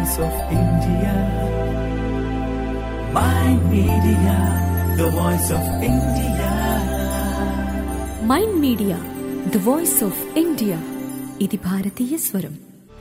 voice of India. My media, the voice of India. Mind media the voice of India ఇది భారతీయ స్వరం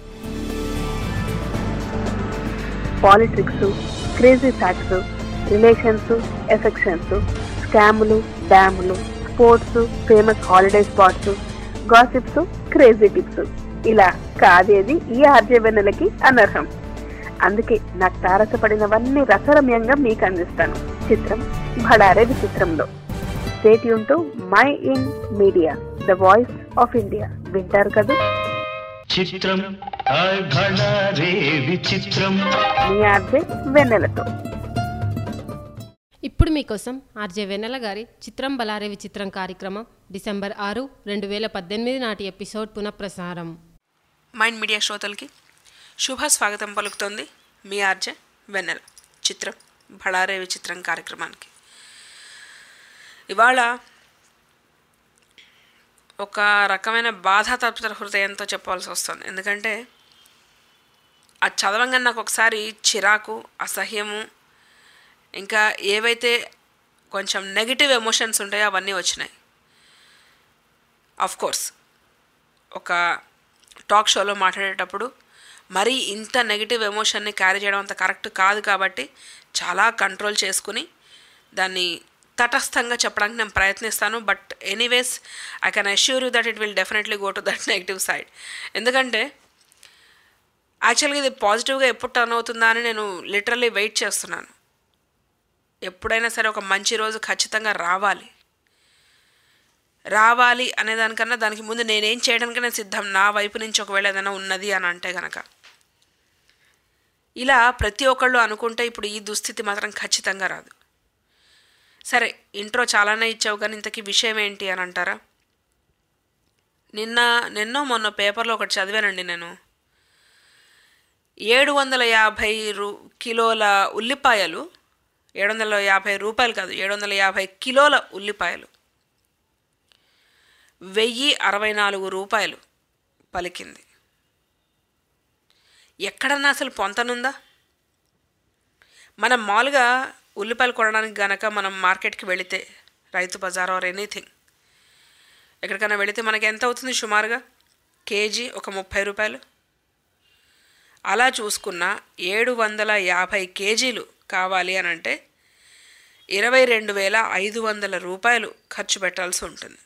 politics crazy facts relations affections స్కాములు డ్యాములు sports famous holiday spots gossips crazy tips ఇలా కాదేది ఈ ఆర్జవెన్నెలకి అనర్హం అందుకే నాకు తారసపడినవన్నీ రసరమ్యంగా మీకు అందిస్తాను చిత్రం భడారే విచిత్రంలో స్టేట్ యూన్ mind media the voice of India వింటారు కదా చిత్రం హాయ్ భళా రే విచిత్రం మీ ఆర్జే వెన్నెలతో ఇప్పుడు మీకోసం ఆర్జే వెన్నెల గారి చిత్రం బలారే విచిత్రం కార్యక్రమం డిసెంబర్ ఆరు రెండు వేల పద్దెనిమిది నాటి ఎపిసోడ్ పునఃప్రసారం మైండ్ మీడియా శ్రోతలకి శుభ స్వాగతం పలుకుతోంది మీ ఆర్జే వెన్నెల చిత్రం భళారే విచిత్రం కార్యక్రమానికి ఇవాళ ఒక రకమైన బాధ తప్పిత హృదయంతో చెప్పాల్సి వస్తుంది ఎందుకంటే అది చదవంగానే నాకు ఒకసారి చిరాకు అసహ్యము ఇంకా ఏవైతే కొంచెం నెగిటివ్ ఎమోషన్స్ ఉంటాయో అవన్నీ వచ్చినాయి ఆఫ్ కోర్స్ ఒక టాక్ షోలో మాట్లాడేటప్పుడు మరీ ఇంత నెగిటివ్ ఎమోషన్ని క్యారీ చేయడం అంత కరెక్ట్ కాదు కాబట్టి చాలా కంట్రోల్ చేసుకుని దాన్ని తటస్థంగా చెప్పడానికి నేను ప్రయత్నిస్తాను but anyways I can assure you that it will definitely go to that negative side ఎందుకంటే యాక్చువల్గా ఇది పాజిటివ్గా ఎప్పుడు టర్న్ అవుతుందా అని నేను లిటరల్లీ వెయిట్ చేస్తున్నాను ఎప్పుడైనా సరే ఒక మంచి రోజు ఖచ్చితంగా రావాలి రావాలి అనే దానికన్నా దానికి ముందు నేనేం చేయడానికైనా సిద్ధం నా వైపు నుంచి ఒకవేళ ఏదైనా ఉన్నది అని అంటే గనక ఇలా ప్రతి ఒక్కళ్ళు అనుకుంటే ఇప్పుడు ఈ దుస్థితి మాత్రం ఖచ్చితంగా రాదు సరే ఇంట్రో చాలానే ఇచ్చావు కానీ ఇంతకీ విషయం ఏంటి అని అంటారా నిన్న నిన్నో మొన్న పేపర్లో ఒకటి చదివానండి నేను ఏడు వందల యాభై రూ కిలోల ఉల్లిపాయలు ఏడు వందల యాభై రూపాయలు కాదు ఏడు వందల యాభై కిలోల ఉల్లిపాయలు వెయ్యి అరవై నాలుగు రూపాయలు పలికింది ఎక్కడన్నా అసలు పొంతనుందా మనం మామూలుగా ఉల్లిపాయలు కొనడానికి గనక మనం మార్కెట్కి వెళితే రైతు బజార్ ఆర్ ఎనీథింగ్ ఎక్కడికైనా వెళితే మనకి ఎంత అవుతుంది సుమారుగా కేజీ ఒక ముప్పై రూపాయలు అలా చూసుకున్న ఏడు వందల యాభై కేజీలు కావాలి అని అంటే ఇరవై రెండు వేల ఐదు వందల రూపాయలు ఖర్చు పెట్టాల్సి ఉంటుంది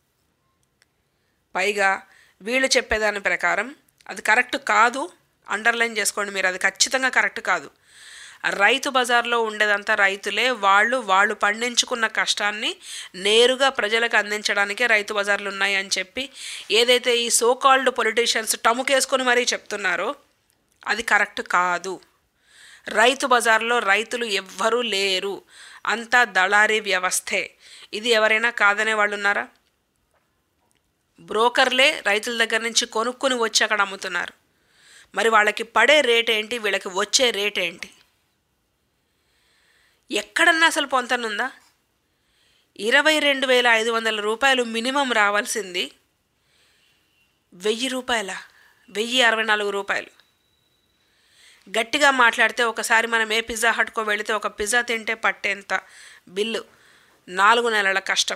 పైగా వీళ్ళు చెప్పేదాని ప్రకారం అది కరెక్ట్ కాదు అండర్లైన్ చేసుకోండి మీరు అది ఖచ్చితంగా కరెక్ట్ కాదు రైతు బజార్లో ఉండేదంతా రైతులే వాళ్ళు వాళ్ళు పండించుకున్న కష్టాన్ని నేరుగా ప్రజలకు అందించడానికే రైతు బజార్లు ఉన్నాయి అని చెప్పి ఏదైతే ఈ సో కాల్డ్ పొలిటీషియన్స్ టముకేసుకొని మరీ చెప్తున్నారో అది కరెక్ట్ కాదు రైతు బజార్లో రైతులు ఎవ్వరూ లేరు అంతా దళారీ వ్యవస్థే ఇది ఎవరైనా కాదనే వాళ్ళు ఉన్నారా బ్రోకర్లే రైతుల దగ్గర నుంచి కొనుక్కుని వచ్చి అక్కడ అమ్ముతున్నారు మరి వాళ్ళకి పడే రేట్ ఏంటి వీళ్ళకి వచ్చే రేట్ ఏంటి ఎక్కడన్నా అసలు పొంతనుందా ఇరవై రెండు వేల ఐదు వందల రూపాయలు మినిమం రావాల్సింది వెయ్యి రూపాయల వెయ్యి అరవై నాలుగు రూపాయలు గట్టిగా మాట్లాడితే ఒకసారి మనం ఏ పిజ్జా హట్కో వెళితే ఒక పిజ్జా తింటే పట్టేంత బిల్లు నాలుగు నెలల కష్టం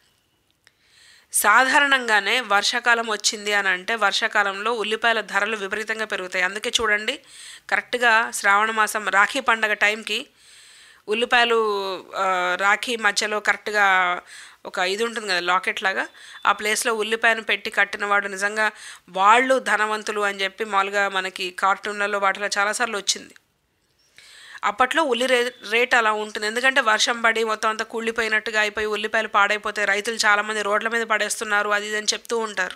సాధారణంగానే వర్షాకాలం వచ్చింది అని అంటే వర్షాకాలంలో ఉల్లిపాయల ధరలు విపరీతంగా పెరుగుతాయి అందుకే చూడండి కరెక్ట్గా శ్రావణ మాసం రాఖీ పండగ టైంకి ఉల్లిపాయలు ఆ, రాఖీ మధ్యలో కరెక్ట్గా ఒక ఇది ఉంటుంది కదా లాకెట్ లాగా ఆ ప్లేస్లో ఉల్లిపాయను పెట్టి కట్టిన వాడు నిజంగా వాళ్ళు ధనవంతులు అని చెప్పి మామూలుగా మనకి కార్టూన్లలో వాటిలో చాలాసార్లు వచ్చింది అప్పట్లో ఉల్లి రే రేట్ అలా ఉంటుంది ఎందుకంటే వర్షం పడి మొత్తం అంతా కూలిపోయినట్టుగా అయిపోయి ఉల్లిపాయలు పాడైపోతే రైతులు చాలామంది రోడ్ల మీద పడేస్తున్నారు అది ఇది అని చెప్తూ ఉంటారు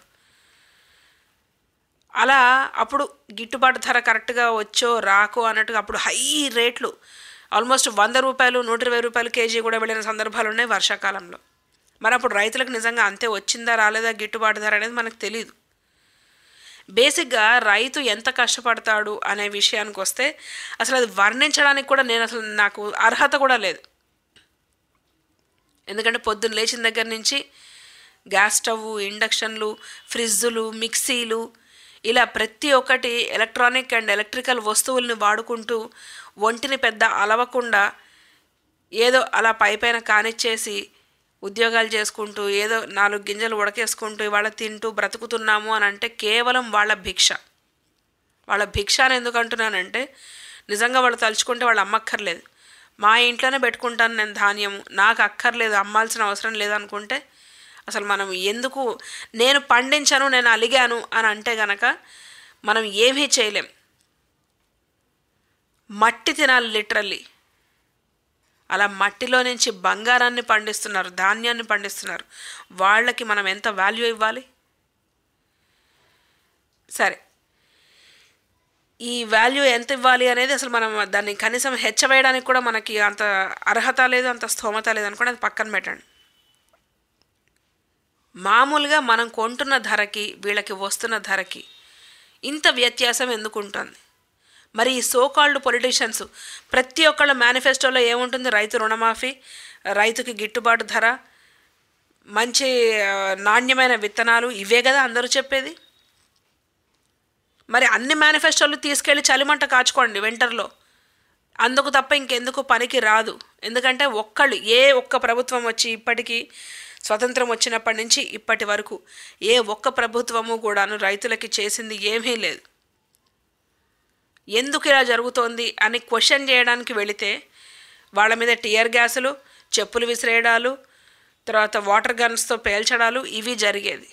అలా అప్పుడు గిట్టుబాటు ధర కరెక్ట్గా వచ్చో రాకో అన్నట్టుగా అప్పుడు హై రేట్లు ఆల్మోస్ట్ వంద రూపాయలు నూట ఇరవై రూపాయలు కేజీ కూడా వెళ్ళిన సందర్భాలు ఉన్నాయి వర్షాకాలంలో మరి అప్పుడు రైతులకు నిజంగా అంతే వచ్చిందా రాలేదా గిట్టుబాటు ధర అనేది మనకు తెలియదు బేసిక్గా రైతు ఎంత కష్టపడతాడు అనే విషయానికి వస్తే అసలు అది వర్ణించడానికి కూడా నేను అసలు నాకు అర్హత కూడా లేదు ఎందుకంటే పొద్దున్న లేచిన దగ్గర నుంచి గ్యాస్ స్టవ్ ఇండక్షన్లు ఫ్రిడ్జులు మిక్సీలు ఇలా ప్రతి ఒక్కటి ఎలక్ట్రానిక్ అండ్ ఎలక్ట్రికల్ వస్తువుల్ని వాడుకుంటూ ఒంటిని పెద్ద అలవకుండా ఏదో అలా పై పైన కానిచ్చేసి ఉద్యోగాలు చేసుకుంటూ ఏదో నాలుగు గింజలు ఉడకేసుకుంటూ ఇవాళ తింటూ బ్రతుకుతున్నాము అని అంటే కేవలం వాళ్ళ భిక్ష వాళ్ళ భిక్ష అని ఎందుకు అంటున్నానంటే నిజంగా వాళ్ళు తలుచుకుంటే వాళ్ళు అమ్మక్కర్లేదు మా ఇంట్లోనే పెట్టుకుంటాను నేను ధాన్యము నాకు అక్కర్లేదు అమ్మాల్సిన అవసరం లేదనుకుంటే అసలు మనం ఎందుకు నేను పండించాను నేను అలిగాను అని అంటే గనక మనం ఏమీ చేయలేం మట్టి తినాలి లిటరల్లీ అలా మట్టిలో నుంచి బంగారాన్ని పండిస్తున్నారు ధాన్యాన్ని పండిస్తున్నారు వాళ్ళకి మనం ఎంత వాల్యూ ఇవ్వాలి సరే ఈ వాల్యూ ఎంత ఇవ్వాలి అనేది అసలు మనం దాన్ని కనీసం హెచ్చవేయడానికి కూడా మనకి అంత అర్హత లేదు అంత స్థోమత లేదు అనుకోండి అది పక్కన పెట్టండి మామూలుగా మనం కొంటున్న ధరకి వీళ్ళకి వస్తున్న ధరకి ఇంత వ్యత్యాసం ఎందుకు ఉంటుంది మరి ఈ సోకాల్డ్ పొలిటీషియన్స్ ప్రతి ఒక్కళ్ళ మేనిఫెస్టోలో ఏముంటుంది రైతు రుణమాఫీ రైతుకి గిట్టుబాటు ధర మంచి ఆ, నాణ్యమైన విత్తనాలు ఇవే కదా అందరూ చెప్పేది మరి అన్ని మేనిఫెస్టోలు తీసుకెళ్ళి చలిమంట కాచుకోండి వింటర్లో అందుకు తప్ప ఇంకెందుకు పనికి రాదు ఎందుకంటే ఒక్కళ్ళు ఏ ఒక్క ప్రభుత్వం వచ్చి ఇప్పటికీ స్వతంత్రం వచ్చినప్పటి నుంచి ఇప్పటి వరకు ఏ ఒక్క ప్రభుత్వము కూడాను రైతులకి చేసింది ఏమీ లేదు ఎందుకు ఇలా జరుగుతోంది అని క్వశ్చన్ చేయడానికి వెళితే వాళ్ళ మీద టియర్ గ్యాసులు చెప్పులు విసిరేయడాలు తర్వాత వాటర్ గన్స్తో పేల్చడాలు ఇవి జరిగేది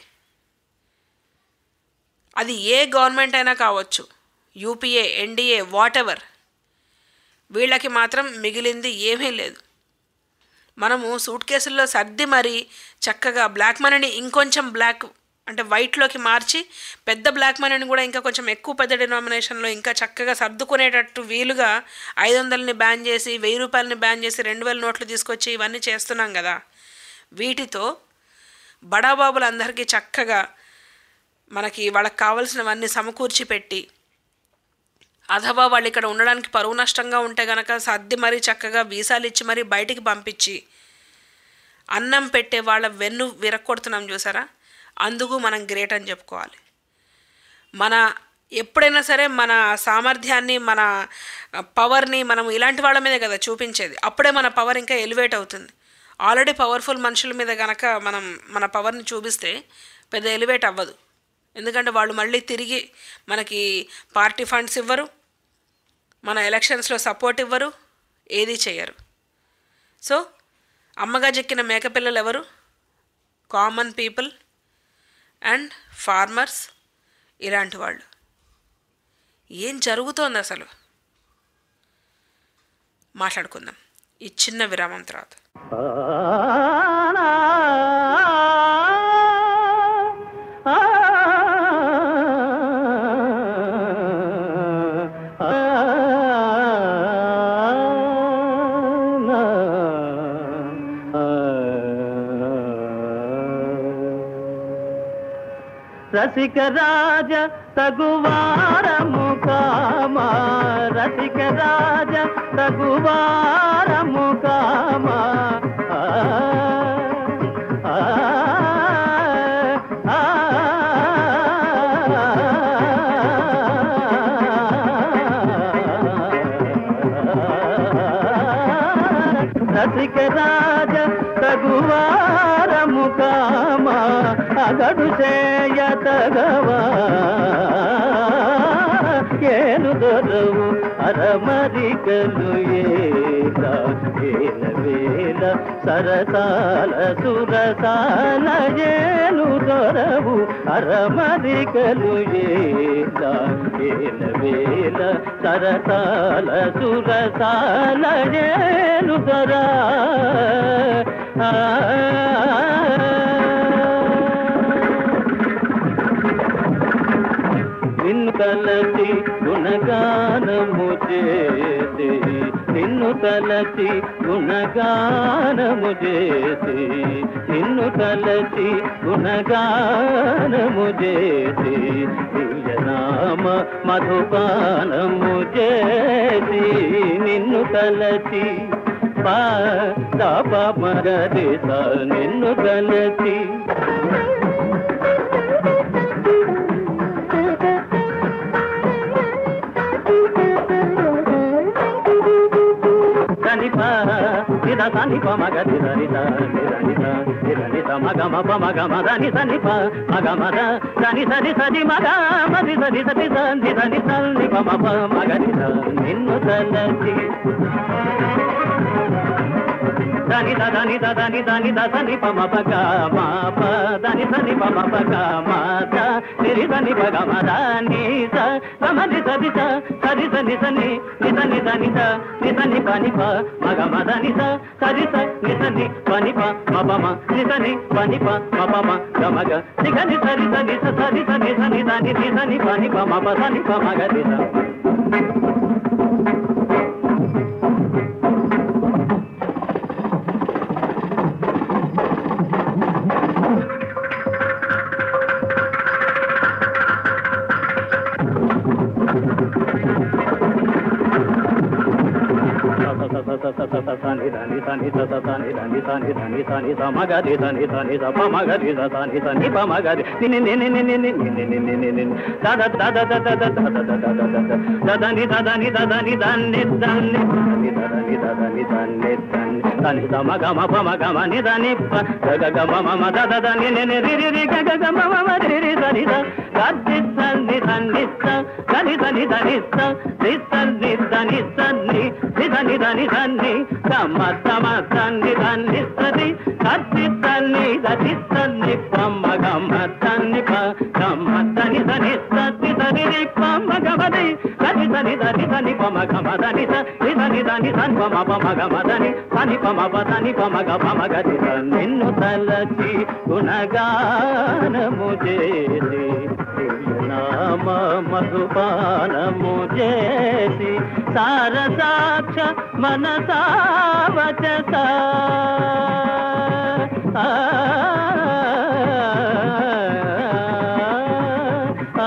అది ఏ గవర్నమెంట్ అయినా కావచ్చు యూపీఏ ఎన్డీఏ వాట్ ఎవర్ వీళ్ళకి మాత్రం మిగిలింది ఏమీ లేదు మనము సూట్ కేసుల్లో సర్ది మరీ చక్కగా బ్లాక్ మనీని ఇంకొంచెం బ్లాక్ అంటే వైట్లోకి మార్చి పెద్ద బ్లాక్ మనీని కూడా ఇంకా కొంచెం ఎక్కువ పెద్ద డినామినేషన్లో ఇంకా చక్కగా సర్దుకునేటట్టు వీలుగా ఐదు వందలని బ్యాన్ చేసి వెయ్యి రూపాయలని బ్యాన్ చేసి రెండు వేల నోట్లు తీసుకొచ్చి ఇవన్నీ చేస్తున్నాం కదా వీటితో బడాబాబులందరికీ చక్కగా మనకి వాళ్ళకి కావాల్సినవన్నీ సమకూర్చి పెట్టి అథవా వాళ్ళు ఇక్కడ ఉండడానికి పరువు నష్టంగా ఉంటే గనక సర్ది మరీ చక్కగా వీసాలు ఇచ్చి మరీ బయటికి పంపించి అన్నం పెట్టే వాళ్ళ వెన్ను విరక్కొడుతున్నాం చూసారా అందుకు మనం గ్రేట్ అని చెప్పుకోవాలి మన ఎప్పుడైనా సరే మన సామర్థ్యాన్ని మన పవర్ని మనం ఇలాంటి వాళ్ళ మీదే కదా చూపించేది అప్పుడే మన పవర్ ఇంకా ఎలివేట్ అవుతుంది ఆల్రెడీ పవర్ఫుల్ మనుషుల మీద గనక మనం మన పవర్ని చూపిస్తే పెద్ద ఎలివేట్ అవ్వదు ఎందుకంటే వాళ్ళు మళ్ళీ తిరిగి మనకి పార్టీ ఫండ్స్ ఇవ్వరు మన ఎలక్షన్స్లో సపోర్ట్ ఇవ్వరు ఏది చేయరు సో అమ్మగా చెక్కిన మేకపిల్లలు ఎవరు కామన్ పీపుల్ అండ్ ఫార్మర్స్ ఇలాంటి వాళ్ళు ఏం జరుగుతోంది అసలు మాట్లాడుకుందాం ఈ చిన్న విరామం తర్వాత రసిక రాజ తగువారము కామా రసిక రాజ తగువారము కామా ఆ, ఆ, ఆ, రసిక రాజ తగువారము కామా అగడు చేయ తగవా ఏను దొరవు అరమరికలు ఏల ఏల వేల సరసాల సురసాల ఏను దొరవు అరమరికలు ఏల ఏల వేల సరసాల సురసాల ఏను దొరా నిన్ను తలచి గుణగానము చేసి నిన్ను తలచి గుణగానము చేసి నిన్ను తలచి గుణగానము చేసి దివ్యనామ మధుపానము చేసి నిన్ను తలచి పా దాప మగదేశ నిన్ను తలచి ని ద సని ప మగ ని ద ని ద ని ద ని ద ని ద ని ద మగ మ ప మగ మ ద ని ద ని ప మగ మ ద ద ని ద ని ద ని మగ మ ని ద ని ద ని ద ని ద ని ద ని ప మ ప మగ ని ద నిన్ను తలచి దని ద దని ద దని దని ద సని ప మ ప గ మ ప దని సని ప మ ప గ మ ద ని రి దని ప గ మ ద ని స గ మ ని స ది స స రి స ని స ని ని స ని ద ని ద ని స ని ప ని ప మ గ మ ద ని స స రి స ని స ని ప ని ప మ ప మ ని స ని ప ని ప మ ప మ గ మ గ ని గ ని స రి స ని స స రి స ని స ని ద ని ని స ని ప ని ప మ ప స ని ప మ గ రి స దని దని దని తమ తమ తంది దని సరి కత్తి తల్లి దతి తల్లి పమ్మ గమ్మ తన్ని ప గమ్మ తని దని సతి దని రి పమ్మ గమది దని దని దని దని పమ గమ దని స ని దని దని దని పమ పమ గమ దని దని పమ ప దని పమ గ పమ గది నిన్ను తలచి గుణగానము చేసి నామ మధుపానము చేసి సారసాక్ష మనసావచస ఆ, ఆ,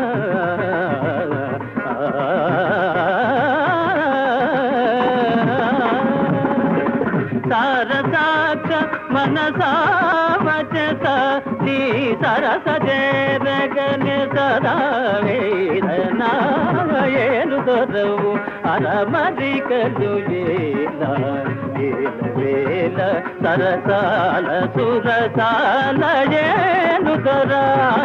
సారసాక్ష మనసావచస నీ సరస జగని సదా వేదనాయను దొరవు అరమరికలు వేల వేల సరసాల సురసాల ఏను దొరా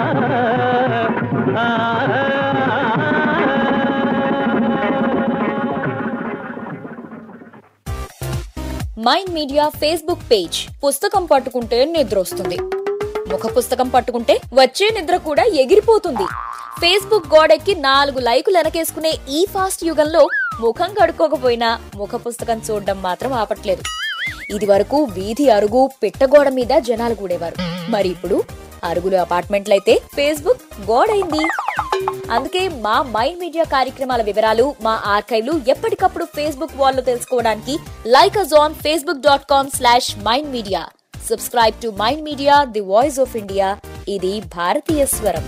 మైండ్ మీడియా ఫేస్బుక్ పేజ్ పుస్తకం పట్టుకుంటే నిద్ర వస్తుంది ముఖ పుస్తకం పట్టుకుంటే వచ్చే నిద్ర కూడా ఎగిరిపోతుంది ఫేస్బుక్ గోడెక్కి నాలుగు లైకులు వెనకేసుకునే ఈ ఫాస్ట్ యుగంలో ముఖం కడుక్కోకపోయినా ముఖ పుస్తకం చూడడం మాత్రం ఆపట్లేదు ఇది వరకు వీధి అరుగు పిట్టగోడ మీద జనాలు కూడేవారు మరి ఇప్పుడు అరుగులు అపార్ట్మెంట్లయితే ఫేస్బుక్ గోడైంది అందుకే మా మైండ్ మీడియా కార్యక్రమాల వివరాలు మా ఆర్కైవ్లు ఎప్పటికప్పుడు ఫేస్బుక్ వాల్లో తెలుసుకోవడానికి like us on Facebook dot com slash mind media subscribe to mind media the voice of India ఇది భారతీయ స్వరం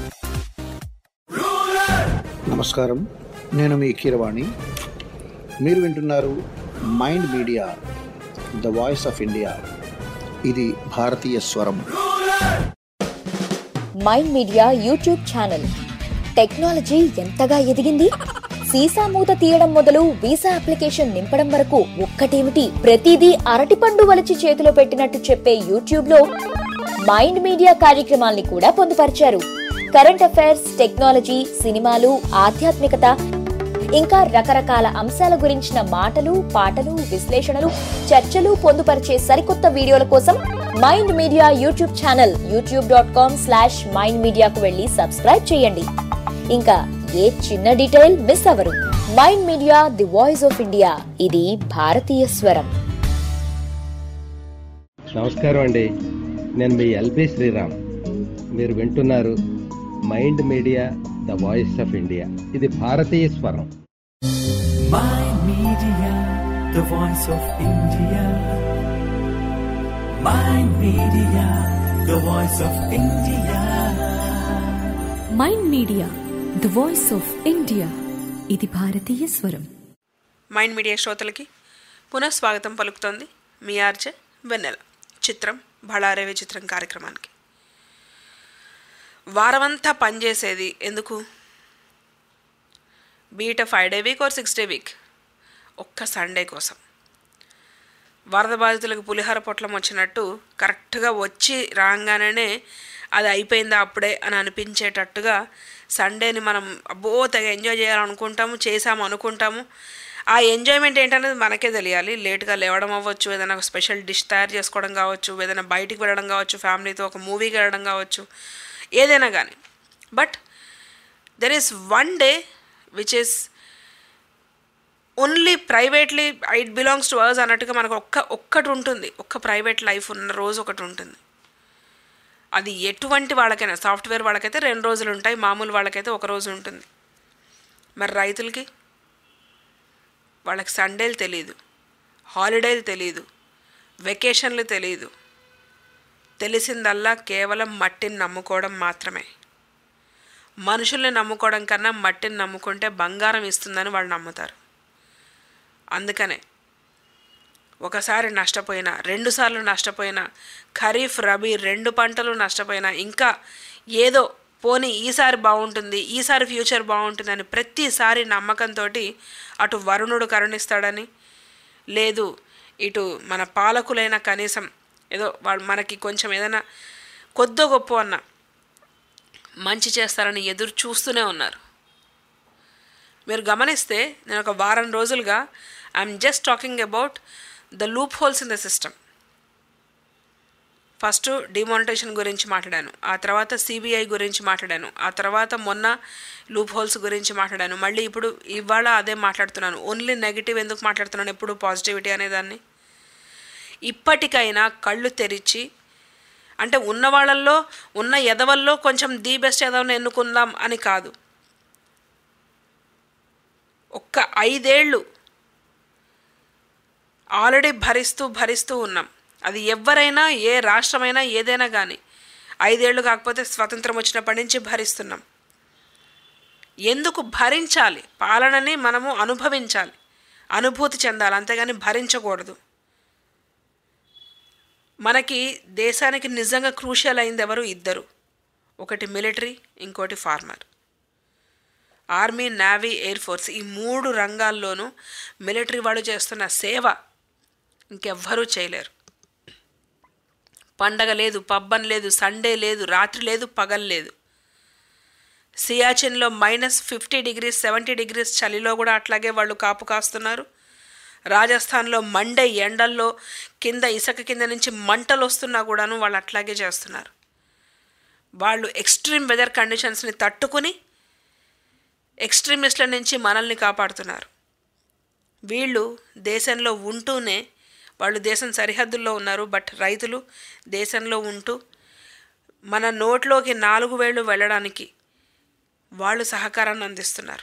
నమస్కారం నేను మీ కీరవాణి మీరు వింటున్నారు mind media the voice of India ఇది భారతీయ స్వరం mind media YouTube channel technology ఎంతగా ఎదిగింది సీసా మూత తీయడం మొదలు వీసా అప్లికేషన్ నింపడం వరకు ఒక్కటేమిటి ప్రతిదీ అరటిపండు వలిచి చేతిలో పెట్టినట్టు చెప్పే యూట్యూబ్ లో మైండ్ మీడియా కార్యక్రమాల్ని కూడా పొందుపరిచారు కరెంట్ అఫైర్స్ టెక్నాలజీ సినిమాలు ఆధ్యాత్మికత ఇంకా రకరకాల అంశాల గురించిన మాటలు పాటలు విశ్లేషణలు చర్చలు పొందుపరిచే సరికొత్త వీడియోల కోసం mind media YouTube channel YouTube dot com slash mind మీడియాకు వెళ్ళి సబ్స్క్రైబ్ చేయండి ఇంకా ఏ చిన్న డీటెయిల్ మిస్ అవరు mind media the voice of India ఇది భారతీయ స్వరం నమస్కారం అండి నేను మీ ఎల్బి శ్రీరామ్ మీరు వింటున్నారు mind media the voice of India ఇది భారతీయ స్వరం Mind Media, the voice of India. Mind Media, the voice of India. Mind media the voice of India ఇది భారతీయ స్వరం మైండ్ మీడియా శ్రోతలకి పునఃస్వాగతం పలుకుతోంది మీ ఆర్జే వెన్నెల చిత్రం బళారే విచిత్రం కార్యక్రమానికి వారమంతా పనిచేసేది ఎందుకు be it five day week or six day week ఒక్క సండే కోసం వరద బాధితులకు పులిహార పొట్లం వచ్చినట్టు కరెక్ట్గా వచ్చి రాగానే అది అయిపోయిందా అప్పుడే అని అనిపించేటట్టుగా సండేని మనం అబ్బో తెగ ఎంజాయ్ చేయాలనుకుంటాము చేసాము అనుకుంటాము ఆ ఎంజాయ్మెంట్ ఏంటనేది మనకే తెలియాలి లేట్గా లేవడం అవ్వచ్చు ఏదైనా ఒక స్పెషల్ డిష్ తయారు చేసుకోవడం కావచ్చు ఏదైనా బయటికి వెళ్ళడం కావచ్చు ఫ్యామిలీతో ఒక మూవీకి వెళ్ళడం కావచ్చు ఏదైనా కానీ but there is one day which is only privately it belongs to ours అన్నట్టుగా మనకు ఒక్క ఒక్కటి ఉంటుంది ఒక్క ప్రైవేట్ లైఫ్ ఉన్న రోజు ఒకటి ఉంటుంది అది ఎటువంటి వాళ్ళకైనా సాఫ్ట్వేర్ వాళ్ళకైతే రెండు రోజులు ఉంటాయి మామూలు వాళ్ళకైతే ఒక రోజు ఉంటుంది మరి రైతులకి వాళ్ళకి సండేలు తెలియదు హాలిడేలు తెలియదు వెకేషన్లు తెలియదు తెలిసిందల్లా కేవలం మట్టిని నమ్ముకోవడం మాత్రమే మనుషుల్ని నమ్ముకోవడం కన్నా మట్టిని నమ్ముకుంటే బంగారం ఇస్తుందని వాళ్ళు నమ్ముతారు అందుకనే ఒకసారి నష్టపోయినా రెండుసార్లు నష్టపోయినా ఖరీఫ్ రబీ రెండు పంటలు నష్టపోయినా ఇంకా ఏదో పోనీ ఈసారి బాగుంటుంది ఈసారి ఫ్యూచర్ బాగుంటుందని ప్రతిసారి నమ్మకంతో అటు వరుణుడు కరుణిస్తాడని లేదు ఇటు మన పాలకులైన కనీసం ఏదో వాళ్ళు మనకి కొంచెం ఏదైనా కొద్దో గొప్ప అన్న మంచి చేస్తారని ఎదురు చూస్తూనే ఉన్నారు మీరు గమనిస్తే నేను ఒక వారం రోజులుగా I'm just talking about the loopholes in the system first demonetisation గురించి మాట్లాడాను ఆ తర్వాత సిబిఐ గురించి మాట్లాడాను ఆ తర్వాత మొన్న లూప్ హోల్స్ గురించి మాట్లాడాను మళ్ళీ ఇప్పుడు ఇవాళ అదే మాట్లాడుతున్నాను ఓన్లీ నెగిటివ్ ఎందుకు మాట్లాడుతున్నాను ఎప్పుడు పాజిటివిటీ అనేదాన్ని ఇప్పటికైనా కళ్ళు తెరిచి అంటే ఉన్న వాళ్ళల్లో ఉన్న ఎదవల్లో కొంచెం ది బెస్ట్ ఎదవని ఎన్నుకుందాం అని కాదు ఒక్క ఐదేళ్ళు ఆల్రెడీ భరిస్తూ భరిస్తూ ఉన్నాం అది ఎవరైనా ఏ రాష్ట్రమైనా ఏదైనా కానీ ఐదేళ్ళు కాకపోతే స్వతంత్రం వచ్చినప్పటి నుంచి భరిస్తున్నాం ఎందుకు భరించాలి పాలనని మనము అనుభవించాలి అనుభూతి చెందాలి అంతేగాని భరించకూడదు మనకి దేశానికి నిజంగా క్రూషియల్ అయింది ఎవరు ఇద్దరు ఒకటి మిలిటరీ ఇంకోటి farmer army navy air force ఈ మూడు రంగాల్లోనూ మిలిటరీ వాళ్ళు చేస్తున్న సేవ ఇంకెవ్వరూ చేయలేరు పండగ లేదు పబ్బం లేదు సండే లేదు రాత్రి లేదు పగలు లేదు సియాచిన్లో minus fifty degrees seventy degrees చలిలో కూడా అట్లాగే వాళ్ళు కాపు కాస్తున్నారు రాజస్థాన్లో మండే ఎండల్లో కింద ఇసుక కింద నుంచి మంటలు వస్తున్నా కూడాను వాళ్ళు అట్లాగే చేస్తున్నారు వాళ్ళు ఎక్స్ట్రీమ్ వెదర్ కండిషన్స్ని తట్టుకుని ఎక్స్ట్రీమిస్ట్ల నుంచి మనల్ని కాపాడుతున్నారు వీళ్ళు దేశంలో ఉంటూనే వాళ్ళు దేశం సరిహద్దుల్లో ఉన్నారు బట్ రైతులు దేశంలో ఉంటూ మన నోట్లోకి నాలుగు వేళ్ళు వెళ్ళడానికి వాళ్ళు సహకారాన్ని అందిస్తున్నారు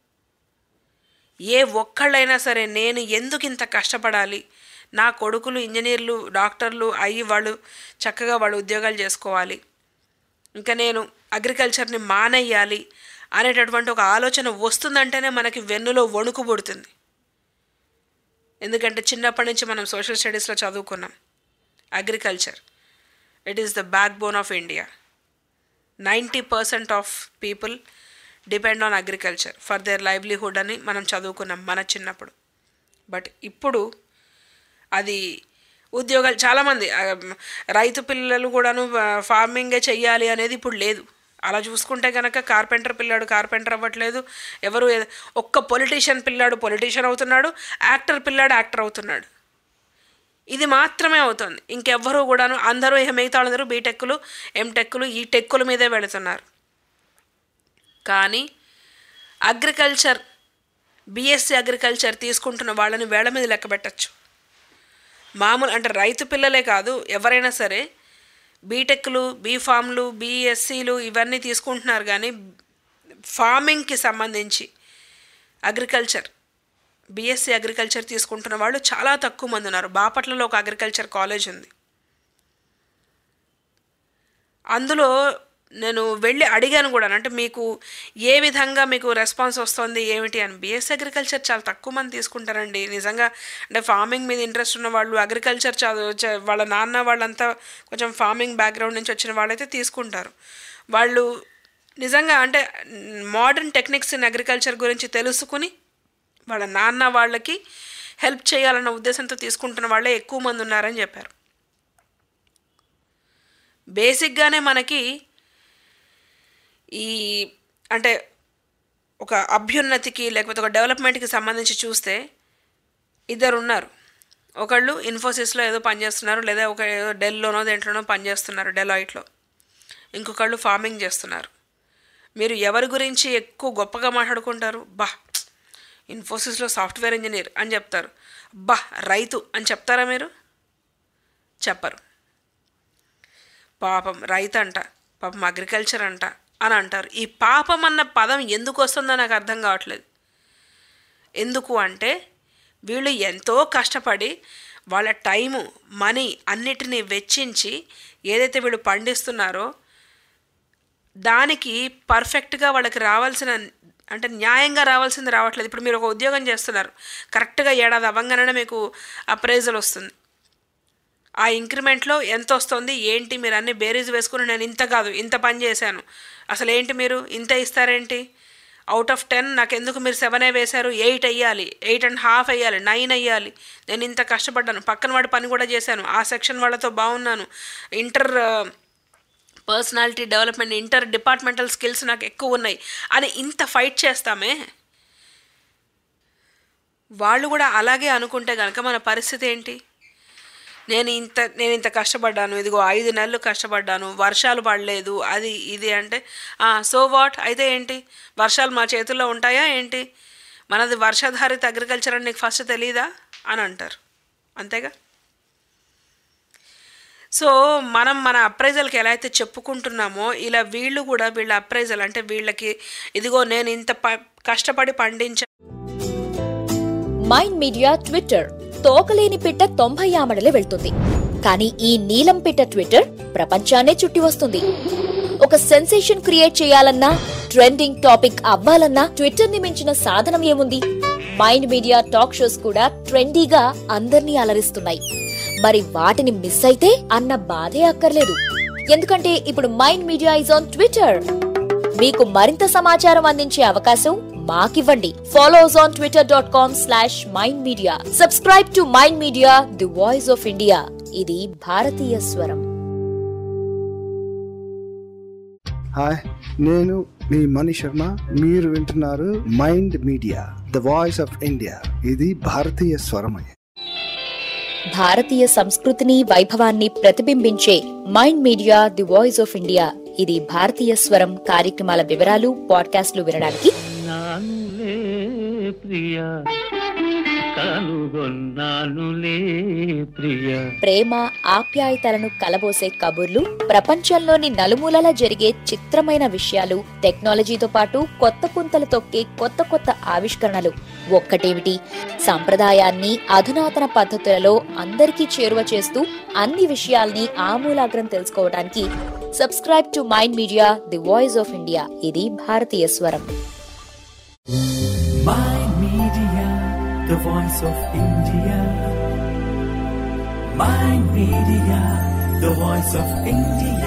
ఏ ఒక్కళ్ళైనా సరే నేను ఎందుకు ఇంత కష్టపడాలి నా కొడుకులు ఇంజనీర్లు డాక్టర్లు అయ్యి వాళ్ళు చక్కగా వాళ్ళు ఉద్యోగాలు చేసుకోవాలి ఇంకా నేను అగ్రికల్చర్ని మానేయాలి అనేటటువంటి ఒక ఆలోచన వస్తుందంటేనే మనకి వెన్నులో వణుకు పుడుతుంది ఎందుకంటే చిన్నప్పటి నుంచి మనం సోషల్ స్టడీస్లో చదువుకున్నాం agriculture it is the backbone of India ninety percent of people depend on agriculture for their livelihood అని మనం చదువుకున్నాం మన చిన్నప్పుడు బట్ ఇప్పుడు అది ఉద్యోగాలు చాలామంది ఆ, రైతు పిల్లలు కూడాను ఫార్మింగే చెయ్యాలి అనేది ఇప్పుడు లేదు అలా చూసుకుంటే కనుక కార్పెంటర్ పిల్లాడు కార్పెంటర్ అవ్వట్లేదు ఎవరు ఏ- ఒక్క పొలిటీషియన్ పిల్లాడు పొలిటీషియన్ అవుతున్నాడు యాక్టర్ పిల్లాడు యాక్టర్ అవుతున్నాడు ఇది మాత్రమే అవుతుంది ఇంకెవ్వరూ కూడాను అందరూ ఇక మిగతా వాళ్ళందరూ బీటెక్కులు ఎంటెక్కులు ఈ టెక్కుల మీదే వెళుతున్నారు కానీ అగ్రికల్చర్ బీఎస్సీ అగ్రికల్చర్ తీసుకుంటున్న వాళ్ళని వేళ మీద లెక్క పెట్టచ్చు మామూలు అంటే రైతు పిల్లలే కాదు ఎవరైనా సరే బీటెక్లు బీఫామ్లు బీఎస్సీలు ఇవన్నీ తీసుకుంటున్నారు కానీ ఫార్మింగ్కి సంబంధించి అగ్రికల్చర్ బీఎస్సీ అగ్రికల్చర్ తీసుకుంటున్న వాళ్ళు చాలా తక్కువ మంది ఉన్నారు బాపట్లలో ఒక అగ్రికల్చర్ కాలేజ్ ఉంది అందులో నేను వెళ్ళి అడిగాను కూడా అంటే మీకు ఏ విధంగా మీకు రెస్పాన్స్ వస్తుంది ఏమిటి అని బిఎస్ అగ్రికల్చర్ చాలా తక్కువ మంది తీసుకుంటారండి నిజంగా అంటే ఫార్మింగ్ మీద ఇంట్రెస్ట్ ఉన్న వాళ్ళు అగ్రికల్చర్ చదువు చ- వాళ్ళ నాన్న వాళ్ళంతా కొంచెం ఫార్మింగ్ బ్యాక్గ్రౌండ్ నుంచి వచ్చిన వాళ్ళైతే తీసుకుంటారు వాళ్ళు నిజంగా అంటే మోడర్న్ టెక్నిక్స్ ఇన్ అగ్రికల్చర్ గురించి తెలుసుకుని వాళ్ళ నాన్న వాళ్ళకి హెల్ప్ చేయాలన్న ఉద్దేశంతో తీసుకుంటున్న వాళ్ళే ఎక్కువ మంది ఉన్నారని చెప్పారు బేసిక్గానే మనకి ఈ అంటే ఒక అభ్యున్నతికి లేకపోతే ఒక డెవలప్మెంట్కి సంబంధించి చూస్తే ఇద్దరు ఉన్నారు ఒకళ్ళు ఇన్ఫోసిస్లో ఏదో పనిచేస్తున్నారు లేదా ఒక ఏదో డెల్లోనో దేంట్లోనో పనిచేస్తున్నారు డెలాయిట్లో ఇంకొకళ్ళు ఫార్మింగ్ చేస్తున్నారు మీరు ఎవరి గురించి ఎక్కువ గొప్పగా మాట్లాడుకుంటారు బా ఇన్ఫోసిస్లో సాఫ్ట్వేర్ ఇంజనీర్ అని చెప్తారు బా రైతు అని చెప్తారా మీరు చెప్పరు పాపం రైతు అంట పాపం అగ్రికల్చర్ అంట అని అంటారు ఈ పాపం అన్న పదం ఎందుకు వస్తుందో నాకు అర్థం కావట్లేదు ఎందుకు అంటే వీళ్ళు ఎంతో కష్టపడి వాళ్ళ టైము మనీ అన్నిటినీ వెచ్చించి ఏదైతే వీళ్ళు పండిస్తున్నారో దానికి పర్ఫెక్ట్గా వాళ్ళకి రావాల్సిన అంటే న్యాయంగా రావాల్సింది రావట్లేదు ఇప్పుడు మీరు ఒక ఉద్యోగం చేస్తున్నారు కరెక్ట్గా ఏడాది అవ్వంగానే మీకు అప్రైజల్ వస్తుంది ఆ ఇంక్రిమెంట్లో ఎంత వస్తుంది ఏంటి మీరు అన్ని బేరీజ్ వేసుకుని నేను ఇంత కాదు ఇంత పని చేశాను అసలు ఏంటి మీరు ఇంత ఇస్తారేంటి అవుట్ ఆఫ్ టెన్ నాకు ఎందుకు మీరు సెవెనే వేశారు ఎయిట్ అయ్యాలి ఎయిట్ అండ్ హాఫ్ అయ్యాలి నైన్ అయ్యాలి నేను ఇంత కష్టపడ్డాను పక్కన వాడి పని కూడా చేశాను ఆ సెక్షన్ వాళ్ళతో బాగున్నాను inter personality development inter departmental skills నాకు ఎక్కువ ఉన్నాయి అని ఇంత ఫైట్ చేస్తామే వాళ్ళు కూడా అలాగే అనుకుంటే కనుక మన పరిస్థితి ఏంటి నేను ఇంత నేను ఇంత కష్టపడ్డాను ఇదిగో ఐదు నెలలు కష్టపడ్డాను వర్షాలు పడలేదు అది ఇది అంటే సో వాట్ అయితే ఏంటి వర్షాలు మా చేతుల్లో ఉంటాయా ఏంటి మనది వర్షాధారిత అగ్రికల్చర్ అని నీకు ఫస్ట్ తెలియదా అని అంటారు అంతేగా సో మనం మన అప్రైజల్కి ఎలా అయితే చెప్పుకుంటున్నామో ఇలా వీళ్ళు కూడా వీళ్ళ అప్రైజల్ అంటే వీళ్ళకి ఇదిగో నేను ఇంత ప కష్టపడి పండించా మైండ్ మీడియా ట్విట్టర్ తోకలేని పిట్ట తొంభై ఆమడలే వెళ్తుంది కానీ ఈ నీలం పిట్ట ట్విట్టర్ ప్రపంచాన్నే చుట్టి వస్తుంది ఒక సెన్సేషన్ క్రియేట్ చేయాలన్నా ట్రెండింగ్ టాపిక్ అవ్వాలన్నా ట్విట్టర్ ని మించిన సాధనం ఏముంది మైండ్ మీడియా టాక్ షోస్ కూడా ట్రెండీగా అందర్నీ అలరిస్తున్నాయి మరి వాటిని మిస్ అయితే అన్న బాధే అక్కర్లేదు ఎందుకంటే ఇప్పుడు Mind Media is on Twitter మీకు మరింత సమాచారం అందించే అవకాశం మాకివ్వండి follow us on Twitter dot com slash mind media subscribe to mind media the voice of India ఇది భారతీయ స్వరం హాయ్ నేను మీ మణి శర్మ మీరు వింటున్నారు mind media the voice of India ఇది భారతీయ స్వరమయ భారతీయ సంస్కృతిని వైభవాన్ని ప్రతిబింబించే Mind media the voice of India ఇది భారతీయ స్వరం కార్యక్రమాల వివరాలు పాడ్కాస్ట్లు వినడానికి నానులే ప్రియా కనుగొన్నానులే ప్రియా ప్రేమ ఆప్యాయతలను కలబోసే కబుర్లు ప్రపంచంలోని నలుమూలలా జరిగే చిత్రమైన విషయాలు టెక్నాలజీతో పాటు కొత్త పుంతలు తొక్కే కొత్త కొత్త ఆవిష్కరణలు ఒక్కటేమిటి సంప్రదాయాన్ని అధునాతన పద్ధతులలో అందరికీ చేరువ చేస్తూ అన్ని విషయాల్ని ఆమూలాగ్రం తెలుసుకోవడానికి subscribe to mind media the voice of India ఇది భారతీయ స్వరం Mind Media, the voice of India. Mind Media, the voice of India.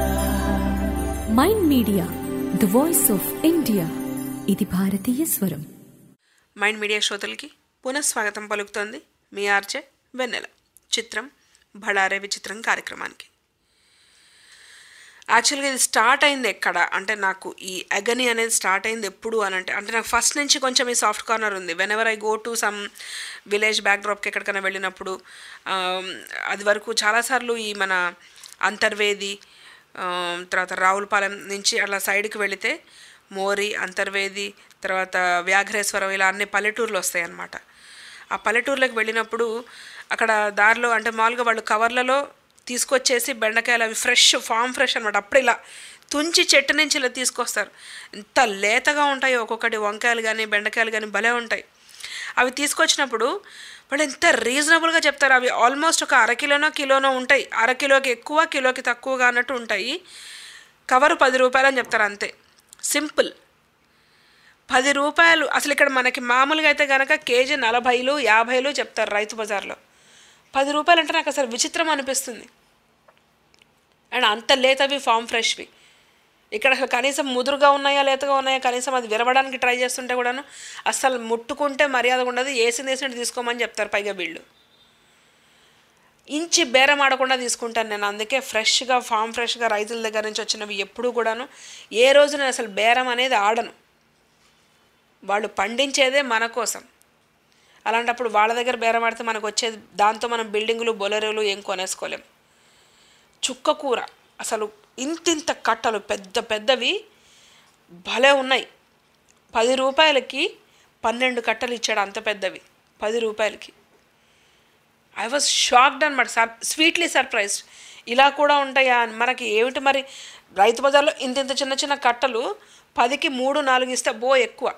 Mind media the voice of India ఇది భారతీయ స్వరం మైండ్ మీడియా శ్రోతలకి పునఃస్వాగతం పలుకుతోంది మీ ఆర్జే వెన్నెల చిత్రం బళారే విచిత్రం కార్యక్రమానికి యాక్చువల్గా ఇది స్టార్ట్ అయింది ఎక్కడ అంటే నాకు ఈ అగని అనేది స్టార్ట్ అయింది ఎప్పుడు అని అంటే అంటే నాకు ఫస్ట్ నుంచి కొంచెం ఈ సాఫ్ట్ కార్నర్ ఉంది whenever I go to some village బ్యాక్డ్రాప్కి ఎక్కడికైనా వెళ్ళినప్పుడు ఆమ్, అది వరకు చాలాసార్లు ఈ మన అంతర్వేది ఆమ్, తర్వాత రావులపాలెం నుంచి అలా సైడ్కి వెళితే మోరి అంతర్వేది తర్వాత వ్యాఘ్రేశ్వరం ఇలా అన్ని పల్లెటూర్లు వస్తాయి అన్నమాట ఆ పల్లెటూర్లకు వెళ్ళినప్పుడు అక్కడ దారిలో అంటే మామూలుగా వాళ్ళు కవర్లలో తీసుకొచ్చేసి బెండకాయలు అవి ఫ్రెష్ ఫామ్ ఫ్రెష్ అనమాట అప్పుడు ఇలా తుంచి చెట్టు నుంచి ఇలా తీసుకొస్తారు ఎంత లేతగా ఉంటాయో ఒక్కొక్కటి వంకాయలు కానీ బెండకాయలు కానీ భలే ఉంటాయి అవి తీసుకొచ్చినప్పుడు వాళ్ళు ఎంత రీజనబుల్గా చెప్తారు అవి ఆల్మోస్ట్ ఒక అరకిలోనో కిలోనో ఉంటాయి అరకిలోకి ఎక్కువ కిలోకి తక్కువగా అన్నట్టు ఉంటాయి కవరు పది రూపాయలు అని చెప్తారు అంతే సింపుల్ పది రూపాయలు అసలు ఇక్కడ మనకి మామూలుగా అయితే కనుక కేజీ నలభైలు యాభైలు చెప్తారు రైతు బజార్లో పది రూపాయలు అంటే నాకు అసలు విచిత్రం అనిపిస్తుంది అండ్ అంత లేతవి ఫామ్ ఫ్రెష్వి ఇక్కడ అసలు కనీసం ముదురుగా ఉన్నాయా లేతగా ఉన్నాయా కనీసం అది విరవడానికి ట్రై చేస్తుంటే కూడాను అస్సలు ముట్టుకుంటే మర్యాద ఉండదు వేసింది వేసినట్టు తీసుకోమని చెప్తారు పైగా వీళ్ళు ఇంచి బేరం ఆడకుండా తీసుకుంటాను నేను అందుకే ఫ్రెష్గా ఫామ్ ఫ్రెష్గా రైతుల దగ్గర నుంచి వచ్చినవి ఎప్పుడూ కూడాను ఏ రోజు నేను అసలు బేరం అనేది ఆడను వాళ్ళు పండించేదే మన కోసం అలాంటప్పుడు వాళ్ళ దగ్గర బేరం ఆడితే మనకు వచ్చేది దాంతో మనం బిల్డింగులు బొలెరులు ఏం కొనేసుకోలేం చుక్క కూర అసలు ఇంతింత కట్టలు పెద్ద పెద్దవి భలే ఉన్నాయి పది రూపాయలకి పన్నెండు కట్టలు ఇచ్చాడు అంత పెద్దవి పది రూపాయలకి ఐ వాజ్ షాక్డ్ అనమాట సర్ స్వీట్లీ సర్ప్రైజ్డ్ ఇలా కూడా ఉంటాయా అని మనకి ఏమిటి మరి రైతు బజార్లో ఇంత ఇంత చిన్న చిన్న కట్టలు పదికి మూడు నాలుగు ఇస్తే బో ఎక్కువ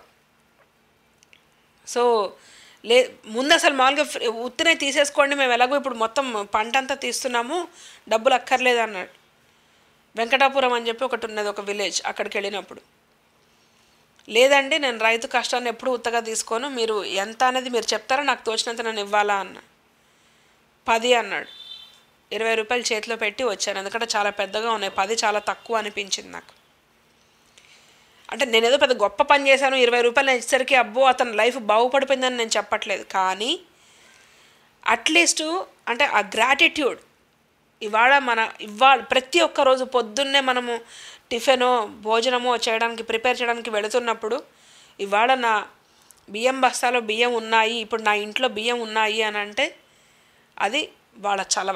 సో లే ముందు అసలు మామూలుగా ఫ్రీ- ఉత్తినే తీసేసుకోండి మేము ఎలాగో ఇప్పుడు మొత్తం పంట అంతా తీస్తున్నాము డబ్బులు అక్కర్లేదు అన్నాడు వెంకటాపురం అని చెప్పి ఒకటి ఉన్నది ఒక విలేజ్ అక్కడికి వెళ్ళినప్పుడు లేదండి నేను రైతు కష్టాన్ని ఎప్పుడు ఉత్తగా తీసుకోను మీరు ఎంత అనేది మీరు చెప్తారా నాకు తోచినంత నేను ఇవ్వాలా అన్న పది అన్నాడు ఇరవై రూపాయలు చేతిలో పెట్టి వచ్చాను ఎందుకంటే చాలా పెద్దగా ఉన్నాయి పది చాలా తక్కువ అనిపించింది నాకు అంటే నేను ఏదో పెద్ద గొప్ప పని చేశాను ఇరవై రూపాయలు నేను ఇచ్చేసరికి అబ్బో అతని లైఫ్ బాగుపడిపోయిందని నేను చెప్పట్లేదు కానీ అట్లీస్ట్ అంటే ఆ గ్రాటిట్యూడ్ ఇవాళ మన ఇవాళ ప్రతి ఒక్క రోజు పొద్దున్నే మనము టిఫినో భోజనమో చేయడానికి ప్రిపేర్ చేయడానికి వెళుతున్నప్పుడు ఇవాళ నా బియ్యం బస్తాలో బియ్యం ఉన్నాయి ఇప్పుడు నా ఇంట్లో బియ్యం ఉన్నాయి అని అంటే అది వాళ్ళ చలవ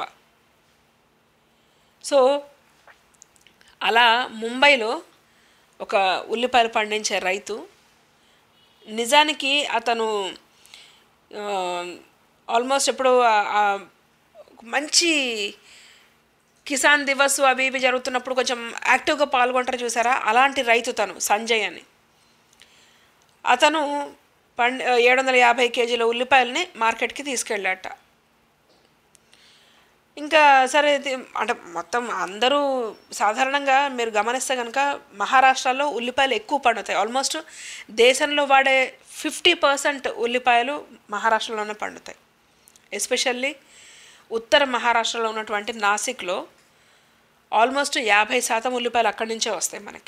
సో అలా ముంబైలో ఒక ఉల్లిపాయలు పండించే రైతు నిజానికి అతను ఆల్మోస్ట్ ఎప్పుడు ఆ- ఆ మంచి కిసాన్ దివస్ అవి ఇవి జరుగుతున్నప్పుడు కొంచెం యాక్టివ్గా పాల్గొంటారు చూసారా అలాంటి రైతు తను సంజయ్ అని అతను పండ్ ఏడు వందల యాభై కేజీల ఉల్లిపాయలని మార్కెట్కి తీసుకెళ్ళాట ఇంకా సరే ఇది అంటే మొత్తం అందరూ సాధారణంగా మీరు గమనిస్తే కనుక మహారాష్ట్రలో ఉల్లిపాయలు ఎక్కువ పండుతాయి ఆల్మోస్ట్ దేశంలో వాడే ఫిఫ్టీ పర్సెంట్ ఉల్లిపాయలు మహారాష్ట్రలోనే పండుతాయి ఎస్పెషల్లీ ఉత్తర మహారాష్ట్రలో ఉన్నటువంటి నాసిక్లో ఆల్మోస్ట్ యాభై శాతం ఉల్లిపాయలు అక్కడి నుంచే వస్తాయి మనకి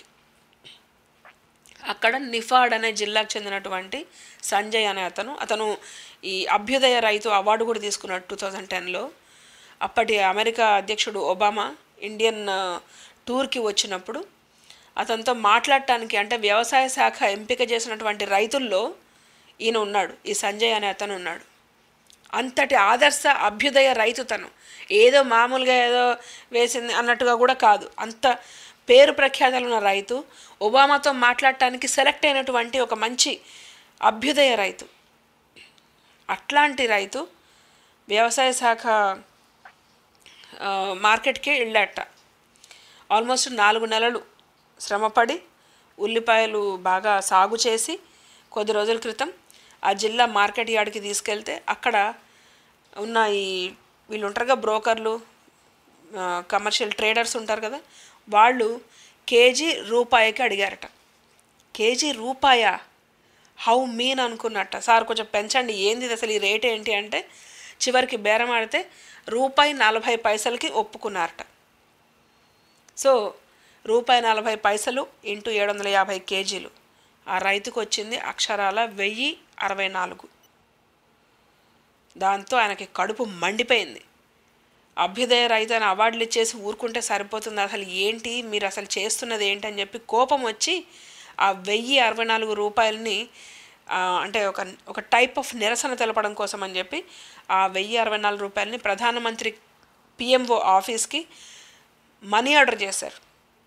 అక్కడ నిఫాడ్ అనే జిల్లాకు చెందినటువంటి సంజయ్ అనే అతను అతను ఈ అభ్యుదయ రైతు అవార్డు కూడా తీసుకున్నాడు టూ థౌజండ్ టెన్లో అప్పటి అమెరికా అధ్యక్షుడు ఒబామా ఇండియన్ ఆ, టూర్కి వచ్చినప్పుడు అతనితో మాట్లాడటానికి అంటే వ్యవసాయ శాఖ ఎంపిక చేసినటువంటి రైతుల్లో ఈయన ఉన్నాడు ఈ సంజయ్ అనే అతను ఉన్నాడు అంతటి ఆదర్శ అభ్యుదయ రైతు తను ఏదో మామూలుగా ఏదో వేసింది అన్నట్టుగా కూడా కాదు అంత పేరు ప్రఖ్యాతలు ఉన్న రైతు ఒబామాతో మాట్లాడటానికి సెలెక్ట్ అయినటువంటి ఒక మంచి అభ్యుదయ రైతు అట్లాంటి రైతు వ్యవసాయ శాఖ ఆ, మార్కెట్కి వెళ్ళాట ఆల్మోస్ట్ నాలుగు నెలలు శ్రమపడి ఉల్లిపాయలు బాగా సాగు చేసి కొద్ది రోజుల క్రితం ఆ జిల్లా మార్కెట్ యార్డ్కి తీసుకెళ్తే అక్కడ ఉన్న ఈ వీళ్ళు ఉంటారుగా బ్రోకర్లు కమర్షియల్ ట్రేడర్స్ ఉంటారు కదా వాళ్ళు కేజీ రూపాయికి అడిగారట కేజీ రూపాయా హౌ మీన్ అనుకున్నట్ట సార్ కొంచెం పెంచండి ఏంది ఇది అసలు ఈ రేట్ ఏంటి అంటే చివరికి బేరం ఆడితే రూపాయి నలభై పైసలకి ఒప్పుకున్నారట సో రూపాయి నలభై పైసలు ఇంటూ ఏడు వందల యాభై కేజీలు ఆ రైతుకు వచ్చింది అక్షరాల వెయ్యి అరవై నాలుగు దాంతో ఆయనకి కడుపు మండిపోయింది అభ్యుదయ రైతు అని అవార్డులు ఇచ్చేసి ఊరుకుంటే సరిపోతుంది అసలు ఏంటి మీరు అసలు చేస్తున్నది ఏంటి అని చెప్పి కోపం వచ్చి ఆ వెయ్యి అరవై నాలుగు రూపాయలని ఆ, అంటే ఒక ఒక టైప్ ఆఫ్ నిరసన తెలపడం కోసం అని చెప్పి ఆ వెయ్యి అరవై నాలుగు రూపాయలని ప్రధానమంత్రి పిఎంఓ ఆఫీస్కి మనీ ఆర్డర్ చేశారు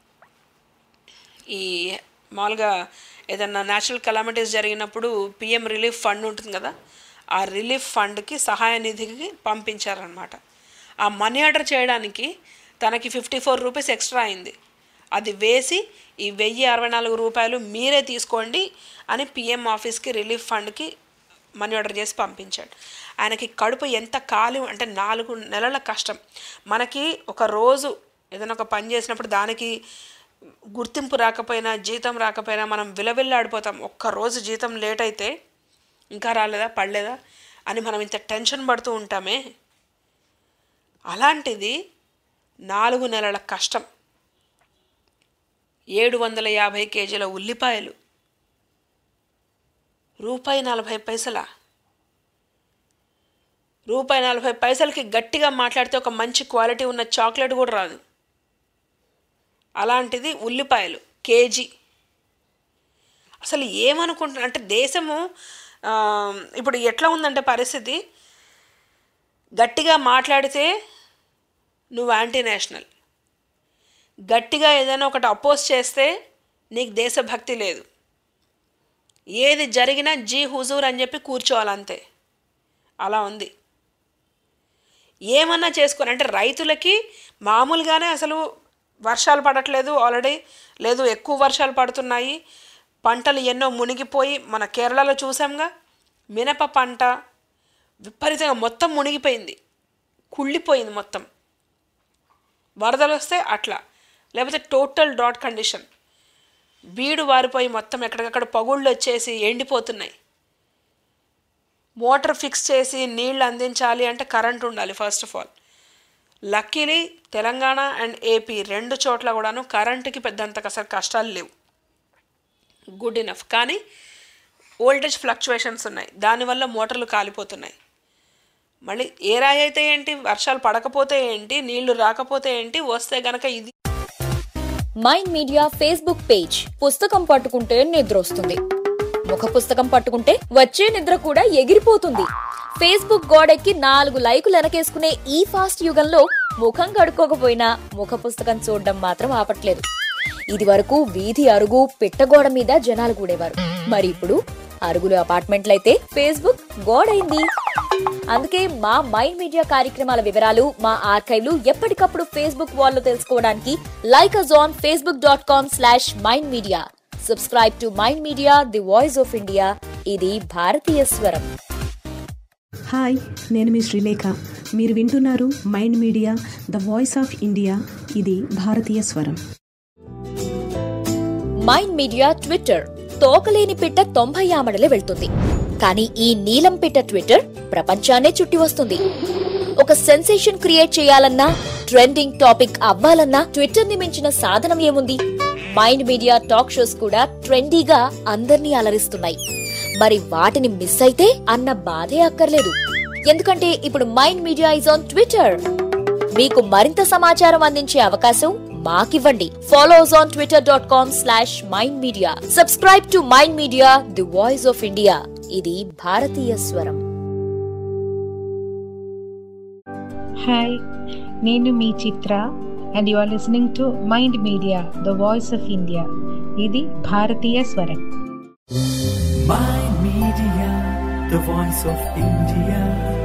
ఈ మామూలుగా ఏదన్నా నేచురల్ కలామిటీస్ జరిగినప్పుడు పిఎం రిలీఫ్ ఫండ్ ఉంటుంది కదా ఆ రిలీఫ్ ఫండ్కి సహాయ నిధికి పంపించారనమాట ఆ మనీ ఆర్డర్ చేయడానికి తనకి ఫిఫ్టీ ఫోర్ రూపీస్ ఎక్స్ట్రా అయింది అది వేసి ఈ వెయ్యి అరవై నాలుగు రూపాయలు మీరే తీసుకోండి అని పిఎం ఆఫీస్కి రిలీఫ్ ఫండ్కి మనీ ఆర్డర్ చేసి పంపించాడు ఆయనకి కడుపు ఎంత కాలి అంటే నాలుగు నెలల కష్టం మనకి ఒక రోజు ఏదైనా ఒక పని చేసినప్పుడు దానికి గుర్తింపు రాకపోయినా జీతం రాకపోయినా మనం విలవిల్లాడిపోతాం ఒక్క రోజు జీతం లేట్ అయితే ఇంకా రాలేదా పడలేదా అని మనం ఇంత టెన్షన్ పడుతూ ఉంటామే అలాంటిది నాలుగు నెలల కష్టం ఏడు వందల యాభై కేజీల ఉల్లిపాయలు రూపాయి నలభై పైసలా రూపాయి నలభై పైసలకి గట్టిగా మాట్లాడితే ఒక మంచి క్వాలిటీ ఉన్న చాక్లెట్ కూడా రాదు అలాంటిది ఉల్లిపాయలు కేజీ అసలు ఏమనుకుంటున్నా అంటే దేశము ఆ, ఇప్పుడు ఎట్లా ఉందంటే పరిస్థితి గట్టిగా మాట్లాడితే నువ్వు యాంటీ నేషనల్ గట్టిగా ఏదైనా ఒకటి అపోజ్ చేస్తే నీకు దేశభక్తి లేదు ఏది జరిగినా జీ హుజూర్ అని చెప్పి కూర్చోవాలంతే అలా ఉంది ఏమన్నా చేసుకొని అంటే రైతులకి మామూలుగానే అసలు వర్షాలు పడట్లేదు ఆల్రెడీ లేదు ఎక్కువ వర్షాలు పడుతున్నాయి పంటలు ఎన్నో మునిగిపోయి మన కేరళలో చూసాంగా మినప పంట విపరీతంగా మొత్తం మునిగిపోయింది కుళ్ళిపోయింది మొత్తం వరదలు వస్తే అట్లా లేకపోతే టోటల్ డాట్ కండిషన్ బీడు వారిపోయి మొత్తం ఎక్కడికక్కడ పగుళ్ళు వచ్చేసి ఎండిపోతున్నాయి మోటార్ ఫిక్స్ చేసి నీళ్లు అందించాలి అంటే కరెంట్ ఉండాలి first of all luckily Telangana and AP రెండు చోట్ల కూడాను కరెంటుకి పెద్దంత అసలు కష్టాలు లేవు గుడ్ ఇనఫ్ కానీ ఓల్టేజ్ ఫ్లక్చువేషన్స్ ఉన్నాయి దానివల్ల మోటార్లు కాలిపోతున్నాయి మళ్ళీ ఏ రాయి అయితే ఏంటి వర్షాలు పడకపోతే ఏంటి నీళ్లు రాకపోతే ఏంటి వస్తే గనక ఇది మైండ్ మీడియా ఫేస్బుక్ పేజ్ పుస్తకం పట్టుకుంటే నిద్ర వస్తుంది ముఖ పుస్తకం పట్టుకుంటే వచ్చే నిద్ర కూడా ఎగిరిపోతుంది ఫేస్బుక్ గోడెక్కి నాలుగు లైకులు వెనకేసుకునే ఈ ఫాస్ట్ యుగంలో ముఖం కడుక్కోకపోయినా ముఖ పుస్తకం చూడడం మాత్రం ఆపట్లేదు ఇది వరకు వీధి అరుగు పిట్టగోడ మీద జనాలు కూడేవారు మరి ఇప్పుడు అరుగులు అపార్ట్మెంట్లయితే ఫేస్బుక్ గోడైంది అందుకే మా మైండ్ మీడియా కార్యక్రమాల వివరాలు మా ఆర్కైవ్లు ఎప్పటికప్పుడు ఫేస్బుక్ వాల్లో తెలుసుకోవడానికి like us on Facebook dot com slash mind media subscribe to mind media the voice of India ఇది భారతీయ స్వరం హాయ్ నేను మీ శ్రీలేఖ మీరు వింటున్నారు mind media the voice of India ఇది భారతీయ స్వరం మైండ్ మీడియా ట్విట్టర్ తోకలేని పిట్ట తొంభై ఆమడలే వెళ్తుంది కానీ ఈ నీలం పిట్ట ట్విట్టర్ ప్రపంచాన్నే చుట్టి వస్తుంది ఒక సెన్సేషన్ క్రియేట్ చేయాలన్నా ట్రెండింగ్ టాపిక్ అవ్వాలన్నా ట్విట్టర్ ని మించిన సాధనం ఏముంది మైండ్ మీడియా టాక్ షోస్ కూడా ట్రెండీగా అందర్నీ అలరిస్తున్నాయి మరి వాటిని మిస్ అయితే అన్న బాధే అక్కర్లేదు ఎందుకంటే ఇప్పుడు Mind Media is on Twitter మీకు మరింత సమాచారం అందించే అవకాశం మాకివ్వండి follow us on Twitter dot com slash mind media subscribe to mind media the voice of India ఇది భారతీయ స్వరం హాయ్ నేను మీ Chitra and you are listening to mind media the voice of India ఇది భారతీయ స్వరం Mind Media, the voice of India.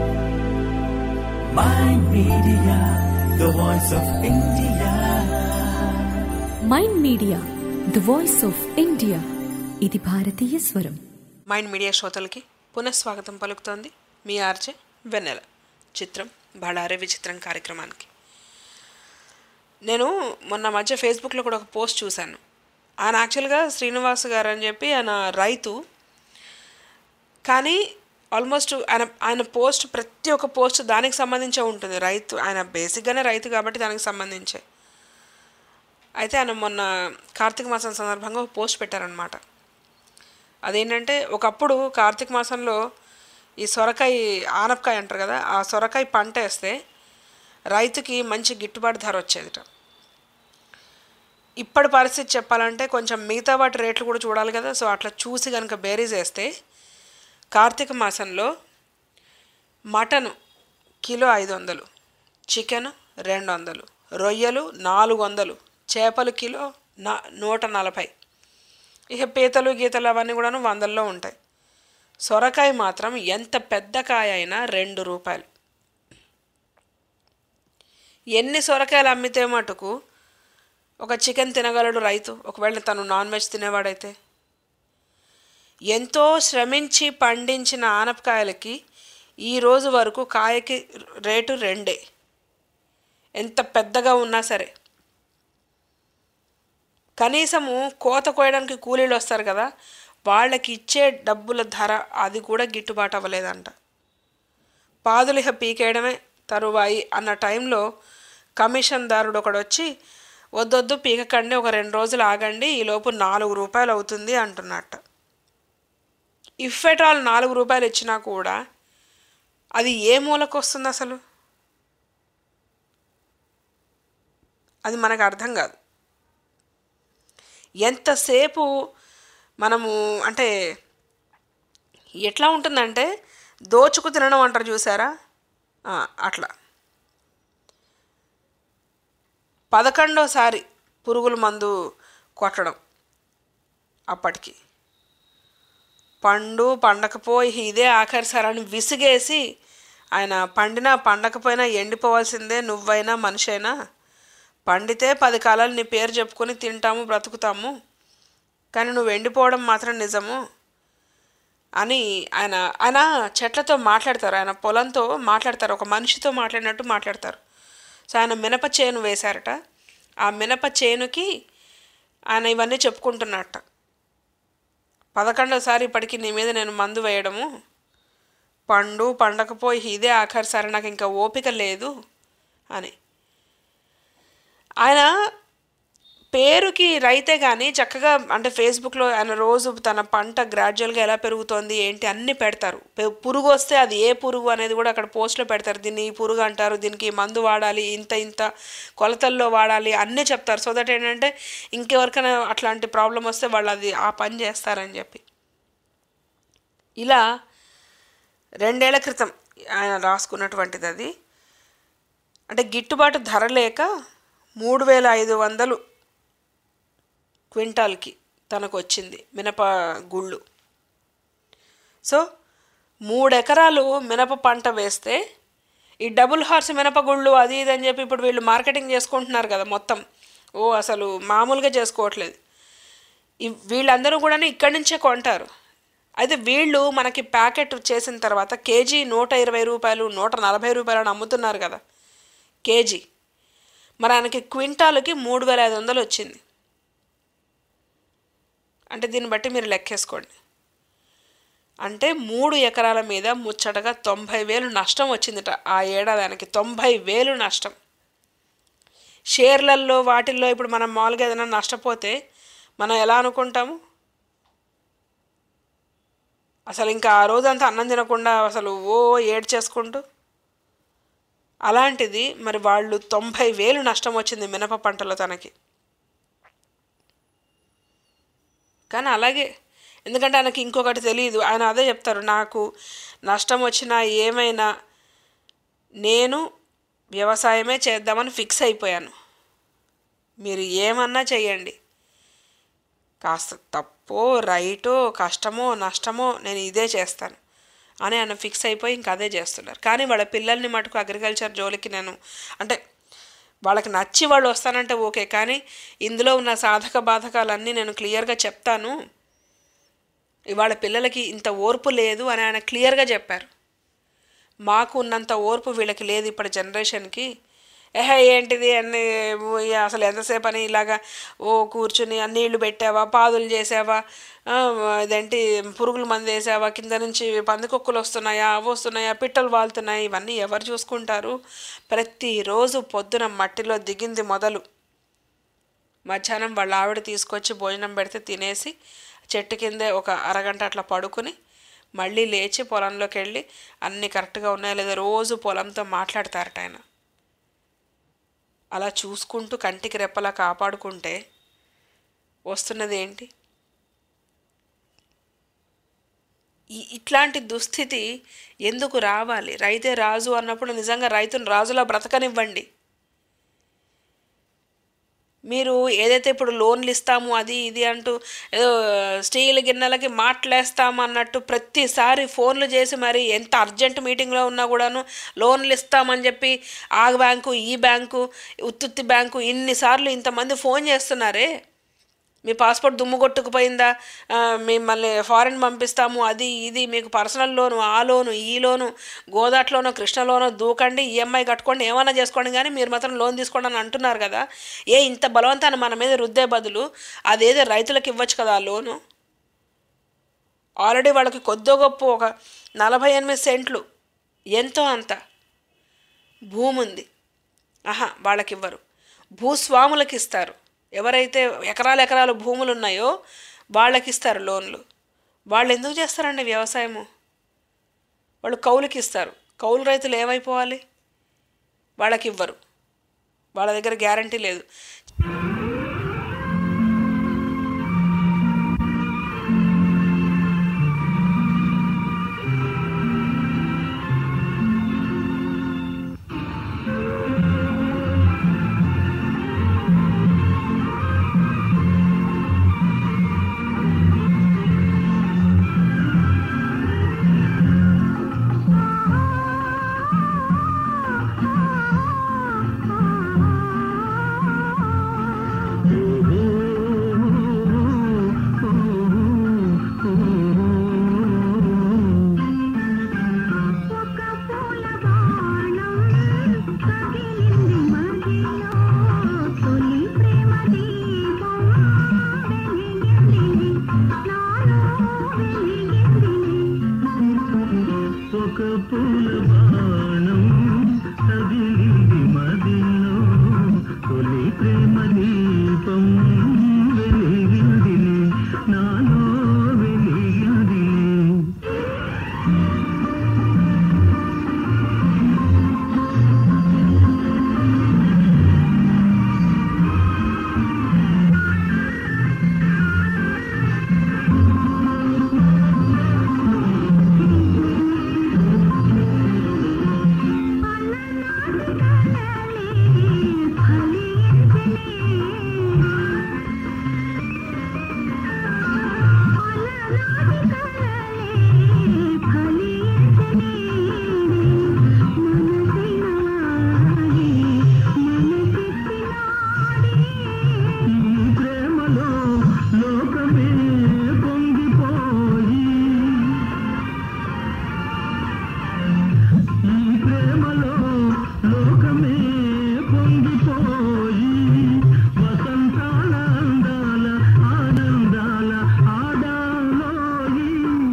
Mind Media, the voice of India. Mind media the voice of India ఇది భారతీయ స్వరం మైండ్ మీడియా శ్రోతలకి పునఃస్వాగతం పలుకుతోంది మీ RJ వెన్నెల చిత్రం బళారే విచిత్రం కార్యక్రమానికి నేను మొన్న మధ్య ఫేస్బుక్లో కూడా ఒక పోస్ట్ చూశాను ఆయన యాక్చువల్గా శ్రీనివాస్ గారు అని చెప్పి ఆయన రైతు కానీ ఆల్మోస్ట్ ఆయన ఆయన పోస్ట్ ప్రతి ఒక్క పోస్ట్ దానికి సంబంధించే ఉంటుంది రైతు ఆయన బేసిక్గానే రైతు కాబట్టి దానికి సంబంధించే అయితే ఆయన మొన్న కార్తీక మాసం సందర్భంగా ఒక పోస్ట్ పెట్టారనమాట అదేంటంటే ఒకప్పుడు కార్తీక మాసంలో ఈ సొరకాయ ఆనపకాయ అంటారు కదా ఆ సొరకాయ పంట వేస్తే రైతుకి మంచి గిట్టుబాటు ధర వచ్చేదిట ఇప్పటి పరిస్థితి చెప్పాలంటే కొంచెం మిగతా వాటి రేట్లు కూడా చూడాలి కదా సో అట్లా చూసి కనుక బేరీజ్ వేస్తే కార్తీక మాసంలో మటను కిలో ఐదు వందలు చికెన్ రెండు వందలు రొయ్యలు నాలుగు వందలు చేపలు కిలో నా నూట నలభై ఇక పీతలు గీతలు అవన్నీ కూడాను వందల్లో ఉంటాయి సొరకాయ మాత్రం ఎంత పెద్ద కాయ అయినా రెండు రూపాయలు ఎన్ని సొరకాయలు అమ్మితే మటుకు ఒక చికెన్ తినగలడు రైతు ఒకవేళ తను నాన్ వెజ్ తినేవాడైతే ఎంతో శ్రమించి పండించిన ఆనపకాయలకి ఈ రోజు వరకు కాయకి రేటు రెండే ఎంత పెద్దగా ఉన్నా సరే కనీసము కోత కోయడానికి కూలీలు వస్తారు కదా వాళ్ళకి ఇచ్చే డబ్బుల ధర అది కూడా గిట్టుబాటు అవ్వలేదంట పాదులిహ పీకేయడమే తరువాయి అన్న టైంలో కమిషన్దారుడు ఒకడు వచ్చి వద్దొద్దు పీకకండి ఒక రెండు రోజులు ఆగండి ఈలోపు నాలుగు రూపాయలు అవుతుంది అంటున్నట్ట ఇఫ్ ఎట్ ఆల్ నాలుగు రూపాయలు ఇచ్చినా కూడా అది ఏ మూలకు వస్తుంది అసలు అది మనకు అర్థం కాదు ఎంతసేపు మనము అంటే ఎట్లా ఉంటుందంటే దోచుకు తినడం అంటారు చూసారా ఆ, అట్లా పదకొండోసారి పురుగుల మందు కొట్టడం అప్పటికి పండు పండకపోయి ఇదే ఆఖరిసారి అని విసిగేసి ఆయన పండినా పండకపోయినా ఎండిపోవాల్సిందే నువ్వైనా మనిషి అయినా పండితే పది కాలాలు నీ పేరు చెప్పుకొని తింటాము బ్రతుకుతాము కానీ నువ్వు ఎండిపోవడం మాత్రం నిజము అని ఆయన ఆయన చెట్లతో మాట్లాడతారు ఆయన పొలంతో మాట్లాడతారు ఒక మనిషితో మాట్లాడినట్టు మాట్లాడతారు సో ఆయన మినప చేను వేశారట ఆ మినప చేనుకి ఆయన ఇవన్నీ చెప్పుకుంటున్నట్ట పదకొండోసారి ఇప్పటికి నీ మీద నేను మందు వేయడము పండు పండకపోయి ఇదే ఆఖరిసారి నాకు ఇంకా ఓపిక లేదు అని ఆయన పేరుకి రైతే కానీ చక్కగా అంటే ఫేస్బుక్లో ఆయన రోజు తన పంట గ్రాడ్యువల్గా ఎలా పెరుగుతోంది ఏంటి అన్నీ పెడతారు పె- పురుగు వస్తే అది ఏ పురుగు అనేది కూడా అక్కడ పోస్ట్లో పెడతారు దీన్ని ఈ పురుగు అంటారు దీనికి ఈ మందు వాడాలి ఇంత ఇంత కొలతల్లో వాడాలి అన్నీ చెప్తారు సో దట్ ఏంటంటే ఇంకెవరికైనా అట్లాంటి ప్రాబ్లం వస్తే వాళ్ళు అది ఆ పని చేస్తారని చెప్పి ఇలా రెండేళ్ల క్రితం ఆయన రాసుకున్నటువంటిది అది అంటే గిట్టుబాటు ధర లేక మూడు వేల ఐదు వందలు క్వింటాల్కి తనకు వచ్చింది మినప గుళ్ళు సో మూడు ఎకరాలు మినప పంట వేస్తే ఈ డబుల్ హార్స్ మినప గుళ్ళు అది ఇది అని చెప్పి ఇప్పుడు వీళ్ళు మార్కెటింగ్ చేసుకుంటున్నారు కదా మొత్తం ఓ అసలు మామూలుగా చేసుకోవట్లేదు ఈ- వీళ్ళందరూ కూడా ఇక్కడి నుంచే కొంటారు అయితే వీళ్ళు మనకి ప్యాకెట్ చేసిన తర్వాత కేజీ నూట ఇరవై రూపాయలు నూట నలభై రూపాయలు అని అమ్ముతున్నారు కదా కేజీ మరి ఆయనకి క్వింటాల్కి మూడు వేల ఐదు వందలు వచ్చింది అంటే దీన్ని బట్టి మీరు లెక్కేసుకోండి అంటే మూడు ఎకరాల మీద ముచ్చటగా తొంభై వేలు నష్టం వచ్చిందిట ఆ ఏడాది ఆయనకి తొంభై వేలు నష్టం షేర్లల్లో వాటిల్లో ఇప్పుడు మనం మామూలుగా ఏదైనా నష్టపోతే మనం ఎలా అనుకుంటాము అసలు ఇంకా ఆ రోజంతా అన్నం తినకుండా అసలు ఓ ఏడ్ చేసుకుంటూ అలాంటిది మరి వాళ్ళు తొంభై వేలు నష్టం వచ్చింది మినప పంటలో తనకి కానీ అలాగే ఎందుకంటే ఆయనకి ఇంకొకటి తెలియదు ఆయన అదే చెప్తారు నాకు నష్టం వచ్చినా ఏమైనా నేను వ్యవసాయమే చేద్దామని ఫిక్స్ అయిపోయాను మీరు ఏమన్నా చెయ్యండి కాస్త తప్పో రైటో కష్టమో నష్టమో నేను ఇదే చేస్తాను అని ఆయన ఫిక్స్ అయిపోయి ఇంక అదే చేస్తున్నారు కానీ వాళ్ళ పిల్లల్ని మటుకు అగ్రికల్చర్ జోలికి నేను అంటే వాళ్ళకి నచ్చి వాళ్ళు వస్తానంటే ఓకే కానీ ఇందులో ఉన్న సాధక బాధకాలన్నీ నేను క్లియర్గా చెప్తాను ఇవాళ పిల్లలకి ఇంత ఓర్పు లేదు అని ఆయన క్లియర్గా చెప్పారు మాకు ఉన్నంత ఓర్పు వీళ్ళకి లేదు ఇప్పటి జనరేషన్కి ఏహే ఏంటిది అన్ని ఇక అసలు ఎంతసేపు అని ఇలాగా ఓ కూర్చుని ఆ నీళ్లు పెట్టావా పాదులు చేసావా ఆ, ఇదేంటి పురుగుల మందు వేసావా కింద నుంచి పందికొక్కులు వస్తున్నాయా అవి వస్తున్నాయా పిట్టలు వాళ్తున్నాయి ఇవన్నీ ఎవరు చూసుకుంటారు ప్రతిరోజు పొద్దున మట్టిలో దిగింది మొదలు మధ్యాహ్నం వాళ్ళ ఆవిడ తీసుకొచ్చి భోజనం పెడితే తినేసి చెట్టు కిందే ఒక అరగంట అట్లా పడుకుని మళ్ళీ లేచి పొలంలోకి వెళ్ళి అన్నీ కరెక్ట్గా ఉన్నాయో లేదో రోజు పొలంతో మాట్లాడతారట ఆయన అలా చూసుకుంటూ కంటికి రెప్పలా కాపాడుకుంటే వస్తున్నది ఏంటి ఈ- ఇట్లాంటి దుస్థితి ఎందుకు రావాలి రైతే రాజు అన్నప్పుడు నిజంగా రైతును రాజులా బ్రతకనివ్వండి మీరు ఏదైతే ఇప్పుడు లోన్లు ఇస్తాము అది ఇది అంటూ ఏదో స్టీల్ గిన్నెలకి మాట్లాస్తాము అన్నట్టు ప్రతిసారి ఫోన్లు చేసి మరి ఎంత అర్జెంట్ మీటింగ్లో ఉన్నా కూడాను లోన్లు ఇస్తామని చెప్పి ఆ బ్యాంకు ఈ బ్యాంకు ఉత్తుత్తి బ్యాంకు ఇన్నిసార్లు ఇంతమంది ఫోన్ చేస్తున్నారే మీ పాస్పోర్ట్ దుమ్ము కొట్టుకుపోయిందా ఆ, మిమ్మల్ని ఫారెన్ పంపిస్తాము అది ఇది మీకు పర్సనల్ లోను ఆ లోను ఈ లోను గోదాట్లోనో కృష్ణలోనో దూకండి ఈఎంఐ కట్టుకోండి ఏమైనా చేసుకోండి కానీ మీరు మాత్రం లోన్ తీసుకోండి అని అంటున్నారు కదా ఏ ఇంత బలవంతాన్ని మన మీద రుద్దే బదులు అదేదో రైతులకు ఇవ్వచ్చు కదా ఆ లోను ఆల్రెడీ వాళ్ళకి కొద్దో గొప్ప ఒక నలభై ఎనిమిది సెంట్లు ఎంతో అంత భూమి ఉంది ఆహా వాళ్ళకి ఇవ్వరు భూస్వాములకు ఇస్తారు ఎవరైతే ఎకరాలు ఎకరాలు భూములు ఉన్నాయో వాళ్ళకి ఇస్తారు లోన్లు వాళ్ళు ఎందుకు చేస్తారండి వ్యవసాయము వాళ్ళు కౌలుకి ఇస్తారు కౌలు రైతులు ఏమైపోవాలి వాళ్ళకి ఇవ్వరు వాళ్ళ దగ్గర గ్యారంటీ లేదు ఒక పూల బాణం తగిలింది మదిలో తొలి ప్రేమ దీపం వెలిగింది నాలో వెలిగింది ఈ ప్రేమలో లోకమే పొంగిపోయి ఈ ప్రేమలో లోకమే పొంగిపోయి వసంతాల అందాల ఆనందాల ఆడాలోయి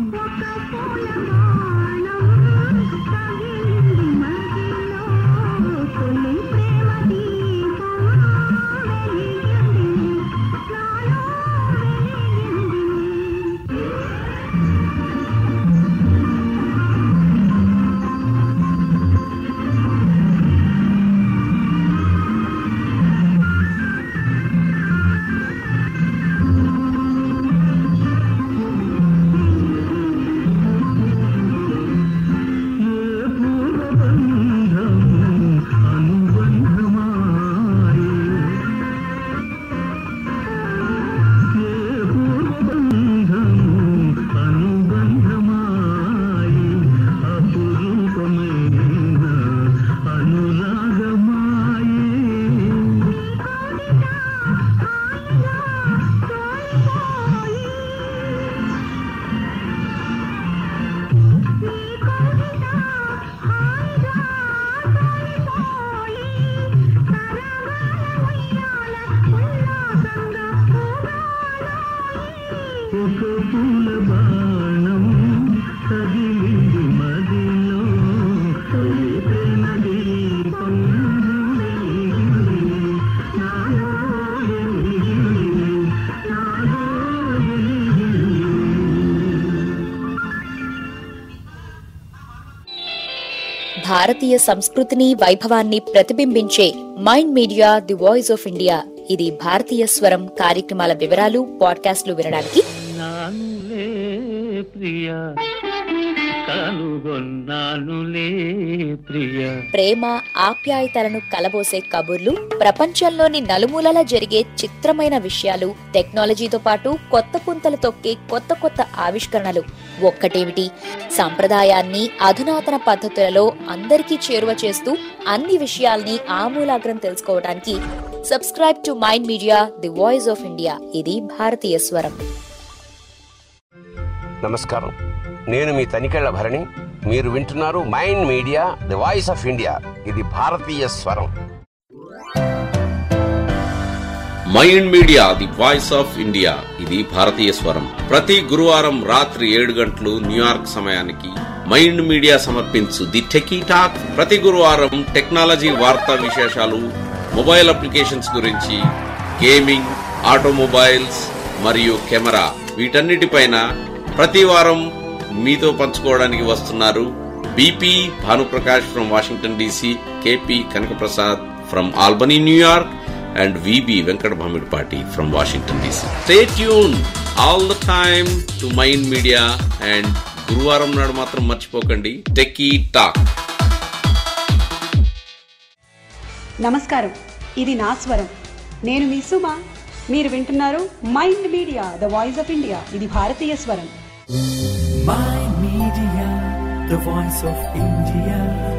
ఏ పూర్వబంధము అనుబంధమాయే ఏ పూర్వబంధము అనుబంధమాయే అపురూపమైన అనురాగమాయే ఒక పూల బాణం తగిలింది మదిలో తొలి ప్రేమ దీపం వెలిగింది. నాలో వెలిగింది. నాలో వెలిగింది. భారతీయ సంస్కృతిని వైభవాన్ని ప్రతిబింబించే Mind media the voice of India ఇది భారతీయ స్వరం కార్యక్రమాల వివరాలు పాడ్కాస్ట్లు వినడానికి నానులే ప్రియ కనుగొన్నానులే ప్రియ ప్రేమ ఆప్యాయతలను కలబోసే కబుర్లు ప్రపంచంలోని నలుమూలల జరిగే చిత్రమైన విషయాలు టెక్నాలజీతో పాటు కొత్త పుంతలు తొక్కే కొత్త కొత్త ఆవిష్కరణలు ఒక్కటేమిటి సంప్రదాయాన్ని అధునాతన పద్ధతులలో అందరికీ చేరువ చేస్తూ అన్ని విషయాల్ని ఆమూలాగ్రం తెలుసుకోవడానికి subscribe to mind media the voice of India ఇది భారతీయ స్వరం నమస్కారం నేను మీ తనికెళ్ల భరణి మీరు వింటున్నారు mind media the voice of India ఇది భారతీయ స్వరం mind media the voice of India ఇది భారతీయ స్వరం ప్రతి గురువారం రాత్రి ఏడు గంటలు న్యూయార్క్ సమయానికి మైండ్ మీడియా సమర్పించు ది టెకీ టాక్ ప్రతి గురువారం టెక్నాలజీ వార్తా విశేషాలు మొబైల్ అప్లికేషన్స్ గురించి గేమింగ్ ఆటోమొబైల్స్ మరియు కెమెరా వీటన్నిటిపైన ప్రతి వారం మీతో పంచుకోవడానికి వస్తున్నారు BP Bhanuprakash from Washington DC KP Kanakaprasad from Albany New York and VB Venkat Bhamidpati from Washington DC. Stay tuned all the time to Mind Media and గురువారం నాడు మాత్రం మర్చిపోకండి టెక్కీ టాక్ నమస్కారం ఇది నా స్వరం నేను మీ సుమ మీరు వింటున్నారు mind media the voice of India ఇది భారతీయ స్వరం Mind Media, the voice of India.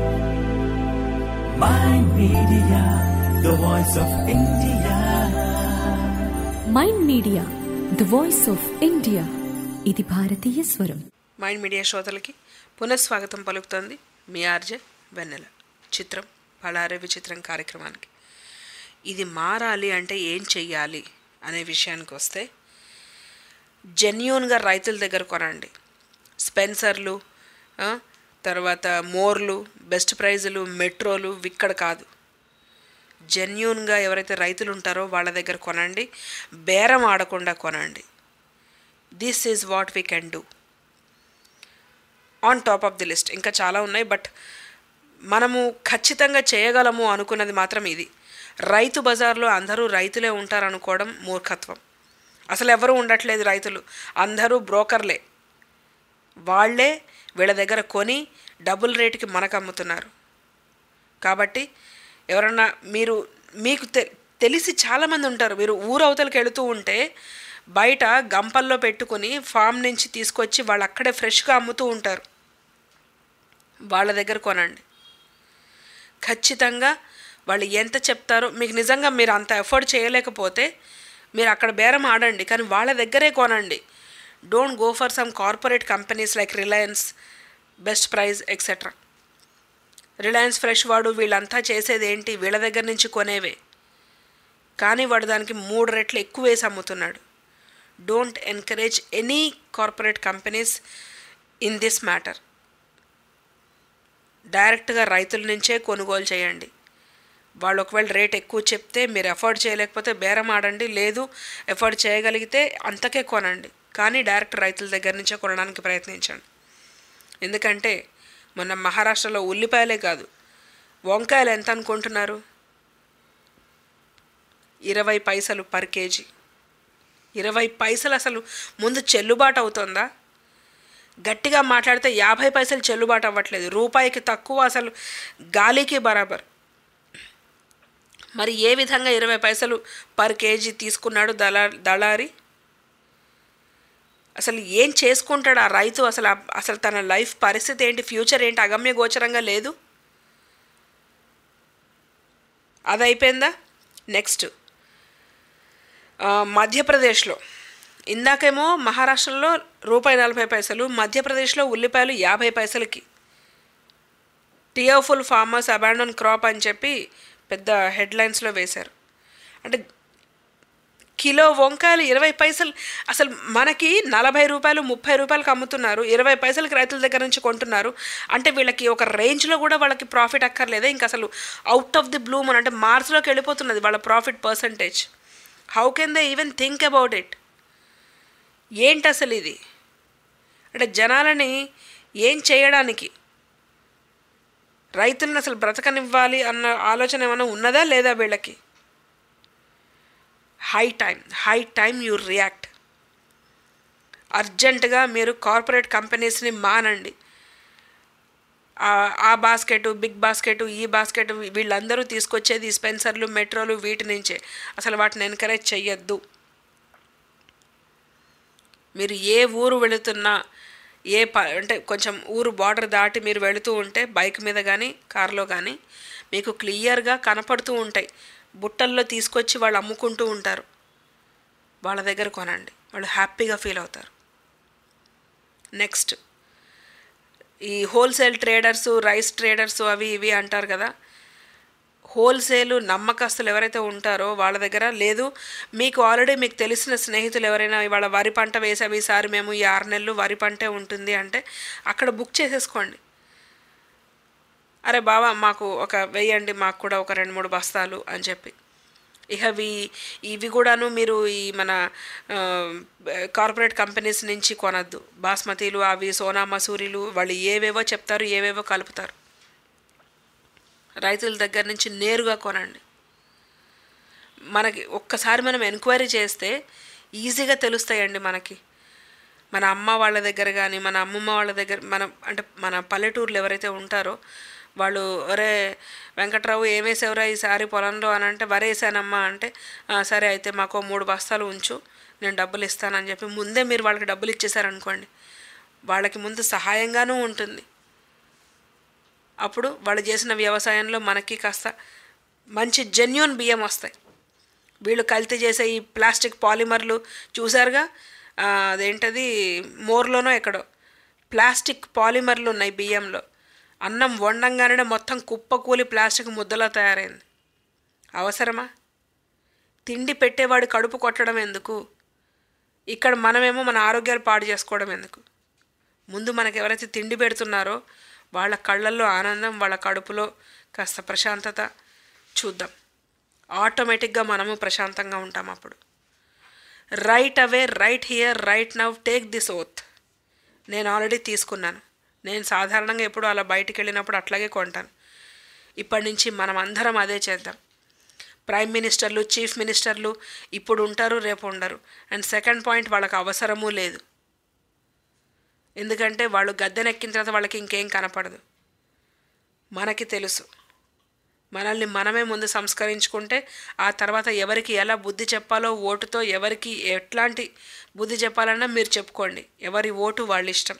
Mind Media, the voice of India. Mind media the voice of India ఇది భారతీయ స్వరం మైండ్ మీడియా శ్రోతలకి పునఃస్వాగతం పలుకుతోంది మీ ఆర్జే వెన్నెల చిత్రం పలారే విచిత్రం కార్యక్రమానికి ఇది మారాలి అంటే ఏం చెయ్యాలి అనే విషయానికి వస్తే జెన్యున్గా రైతుల దగ్గర కొనండి స్పెన్సర్లు ఆ, తర్వాత మోర్లు బెస్ట్ ప్రైజులు మెట్రోలు ఇక్కడ కాదు జెన్యున్గా ఎవరైతే రైతులు ఉంటారో వాళ్ళ దగ్గర కొనండి బేరం ఆడకుండా కొనండి this is what we can do on top of the list ఇంకా చాలా ఉన్నాయి బట్ మనము ఖచ్చితంగా చేయగలము అనుకున్నది మాత్రం ఇది రైతు బజార్లో అందరూ రైతులే ఉంటారనుకోవడం మూర్ఖత్వం అసలు ఎవరు ఉండట్లేదు రైతులు అందరూ బ్రోకర్లే వాళ్ళే వీళ్ళ దగ్గర కొని డబుల్ రేటుకి మనకు అమ్ముతున్నారు కాబట్టి ఎవరన్నా మీరు మీకు తె తెలిసి చాలామంది ఉంటారు మీరు ఊరు అవతలకి వెళుతూ ఉంటే బయట గంపల్లో పెట్టుకుని ఫామ్ నుంచి తీసుకొచ్చి వాళ్ళు అక్కడే ఫ్రెష్గా అమ్ముతూ ఉంటారు వాళ్ళ దగ్గర కొనండి ఖచ్చితంగా వాళ్ళు ఎంత చెప్తారో మీకు నిజంగా మీరు అంత ఎఫర్ట్ చేయలేకపోతే మీరు అక్కడ బేరం ఆడండి కానీ వాళ్ళ దగ్గరే కొనండి don't go for some corporate companies like Reliance Best Price etcetera Reliance Fresh వాడు వీళ్ళంతా చేసేది ఏంటి వీళ్ళ దగ్గర నుంచి కొనేవే కానీ వాడు దానికి మూడు రెట్లు ఎక్కువ వేసి అమ్ముతున్నాడు don't encourage any corporate companies in this matter డైరెక్ట్గా రైతుల నుంచే కొనుగోలు చేయండి వాళ్ళు ఒకవేళ రేట్ ఎక్కువ చెప్తే మీరు ఎఫోర్డ్ చేయలేకపోతే బేరం ఆడండి లేదు ఎఫోర్డ్ చేయగలిగితే అంతకే కొనండి కానీ డైరెక్ట్ రైతుల దగ్గర నుంచే కొనడానికి ప్రయత్నించండి ఎందుకంటే మొన్న మహారాష్ట్రలో ఉల్లిపాయలే కాదు వంకాయలు ఎంత అనుకుంటున్నారు ఇరవై పైసలు పర్ కేజీ ఇరవై పైసలు అసలు ముందు చెల్లుబాటు అవుతుందా గట్టిగా మాట్లాడితే యాభై పైసలు చెల్లుబాటు అవ్వట్లేదు రూపాయికి తక్కువ అసలు గాలికి బరాబర్ మరి ఏ విధంగా ఇరవై పైసలు పర్ కేజీ తీసుకున్నాడు దళా దళారి అసలు ఏం చేసుకుంటాడు ఆ రైతు అసలు ఆ- అసలు తన లైఫ్ పరిస్థితి ఏంటి ఫ్యూచర్ ఏంటి అగమ్య గోచరంగా లేదు అది అయిపోయిందా నెక్స్ట్ ఆ, మధ్యప్రదేశ్లో ఇందాకేమో మహారాష్ట్రలో రూపాయి నలభై పైసలు మధ్యప్రదేశ్లో ఉల్లిపాయలు యాభై పైసలకి టియోఫుల్ ఫార్మర్స్ అబాండన్ క్రాప్ అని చెప్పి పెద్ద హెడ్లైన్స్లో వేశారు అంటే కిలో వంకాయలు ఇరవై పైసలు అసలు మనకి నలభై రూపాయలు ముప్పై రూపాయలకు అమ్ముతున్నారు ఇరవై పైసలకి రైతుల దగ్గర నుంచి కొంటున్నారు అంటే వీళ్ళకి ఒక రేంజ్లో కూడా వాళ్ళకి ప్రాఫిట్ అక్కర్లేదా ఇంకా అసలు అవుట్ ఆఫ్ ది బ్లూమ్ అని అంటే మార్స్లోకి వెళ్ళిపోతున్నది వాళ్ళ profit percentage how can they even think about it ఏంటి అసలు ఇది అంటే జనాలని ఏం చేయడానికి రైతులను అసలు బ్రతకనివ్వాలి అన్న ఆలోచన ఏమైనా ఉన్నదా లేదా వీళ్ళకి high time high time you react అర్జెంటుగా మీరు కార్పొరేట్ కంపెనీస్ని మానండి ఆ- ఆ బాస్కెట్ బిగ్ బాస్కెట్ ఈ బాస్కెట్ వీళ్ళందరూ తీసుకొచ్చేది ఈ స్పెన్సర్లు మెట్రోలు వీటి నుంచే అసలు వాటిని ఎంకరేజ్ చెయ్యొద్దు మీరు ఏ ఊరు వెళుతున్నా ఏ ప అంటే కొంచెం ఊరు బార్డర్ దాటి మీరు వెళుతూ ఉంటే బైక్ మీద కానీ కారులో కానీ మీకు క్లియర్గా కనపడుతూ ఉంటాయి బుట్టల్లో తీసుకొచ్చి వాళ్ళు అమ్ముకుంటూ ఉంటారు వాళ్ళ దగ్గర కొనండి వాళ్ళు హ్యాపీగా ఫీల్ అవుతారు నెక్స్ట్ ఈ హోల్సేల్ ట్రేడర్స్ రైస్ ట్రేడర్స్ అవి ఇవి అంటారు కదా హోల్సేల్ నమ్మకస్తులు ఎవరైతే ఉంటారో వాళ్ళ దగ్గర లేదు మీకు ఆల్రెడీ మీకు తెలిసిన స్నేహితులు ఎవరైనా ఇవాళ వరి పంట వేసాము ఈసారి మేము ఈ ఆరు నెలలు వరి పంటే ఉంటుంది అంటే అక్కడ బుక్ చేసేసుకోండి అరే బావా మాకు ఒక వెయ్యండి మాకు కూడా ఒక రెండు మూడు బస్తాలు అని చెప్పి ఇక ఇవి ఇవి కూడాను మీరు ఈ మన ఆ, కార్పొరేట్ కంపెనీస్ నుంచి కొనద్దు బాస్మతిలు అవి సోనా మసూరిలు వాళ్ళు ఏవేవో చెప్తారు ఏవేవో కలుపుతారు రైతుల దగ్గర నుంచి నేరుగా కొనండి మనకి ఒక్కసారి మనం ఎంక్వైరీ చేస్తే ఈజీగా తెలుస్తాయండి మనకి మన అమ్మ వాళ్ళ దగ్గర కానీ మన అమ్మమ్మ వాళ్ళ దగ్గర మన అంటే మన పల్లెటూర్లు ఎవరైతే ఉంటారో వాళ్ళు ఒరే వెంకట్రావు ఏమేసేవరా ఈసారి పొలంలో అని అంటే వరేసానమ్మా అంటే "ఆ, సరే అయితే మాకు ఓ మూడు బస్తాలు ఉంచు నేను డబ్బులు ఇస్తానని చెప్పి ముందే మీరు వాళ్ళకి డబ్బులు ఇచ్చేసారనుకోండి వాళ్ళకి ముందు సహాయంగానూ ఉంటుంది అప్పుడు వాళ్ళు చేసిన వ్యవసాయంలో మనకి కాస్త మంచి జెన్యున్ బియ్యం వస్తాయి వీళ్ళు కల్తీ చేసే ఈ ప్లాస్టిక్ పాలిమర్లు చూసారుగా ఆ, అదేంటది మోర్లోనో ఎక్కడో ప్లాస్టిక్ పాలిమర్లు ఉన్నాయి బియ్యంలో అన్నం వండంగానే మొత్తం కుప్పకూలి ప్లాస్టిక్ ముద్దలా తయారైంది అవసరమా తిండి పెట్టేవాడు కడుపు కొట్టడం ఎందుకు ఇక్కడ మనమేమో మన ఆరోగ్యాలు పాడు చేసుకోవడం ఎందుకు ముందు మనకు ఎవరైతే తిండి పెడుతున్నారో వాళ్ళ కళ్ళల్లో ఆనందం వాళ్ళ కడుపులో కాస్త ప్రశాంతత చూద్దాం ఆటోమేటిక్గా మనము ప్రశాంతంగా ఉంటాం అప్పుడు right away right here right now take this oath నేను ఆల్రెడీ తీసుకున్నాను నేను సాధారణంగా ఎప్పుడు అలా బయటికి వెళ్ళినప్పుడు అట్లాగే కొంటాను ఇప్పటి నుంచి మనం అందరం అదే చేద్దాం ప్రైమ్ మినిస్టర్లు చీఫ్ మినిస్టర్లు ఇప్పుడు ఉంటారు రేపు ఉండరు అండ్ సెకండ్ పాయింట్ వాళ్ళకి అవసరమూ లేదు ఎందుకంటే వాళ్ళు గద్దెనెక్కిన తర్వాత వాళ్ళకి ఇంకేం కనపడదు మనకి తెలుసు మనల్ని మనమే ముందు సంస్కరించుకుంటే ఆ తర్వాత ఎవరికి ఎలా బుద్ధి చెప్పాలో ఓటుతో ఎవరికి ఎట్లాంటి బుద్ధి చెప్పాలన్నా మీరు చెప్పుకోండి ఎవరి ఓటు వాళ్ళ ఇష్టం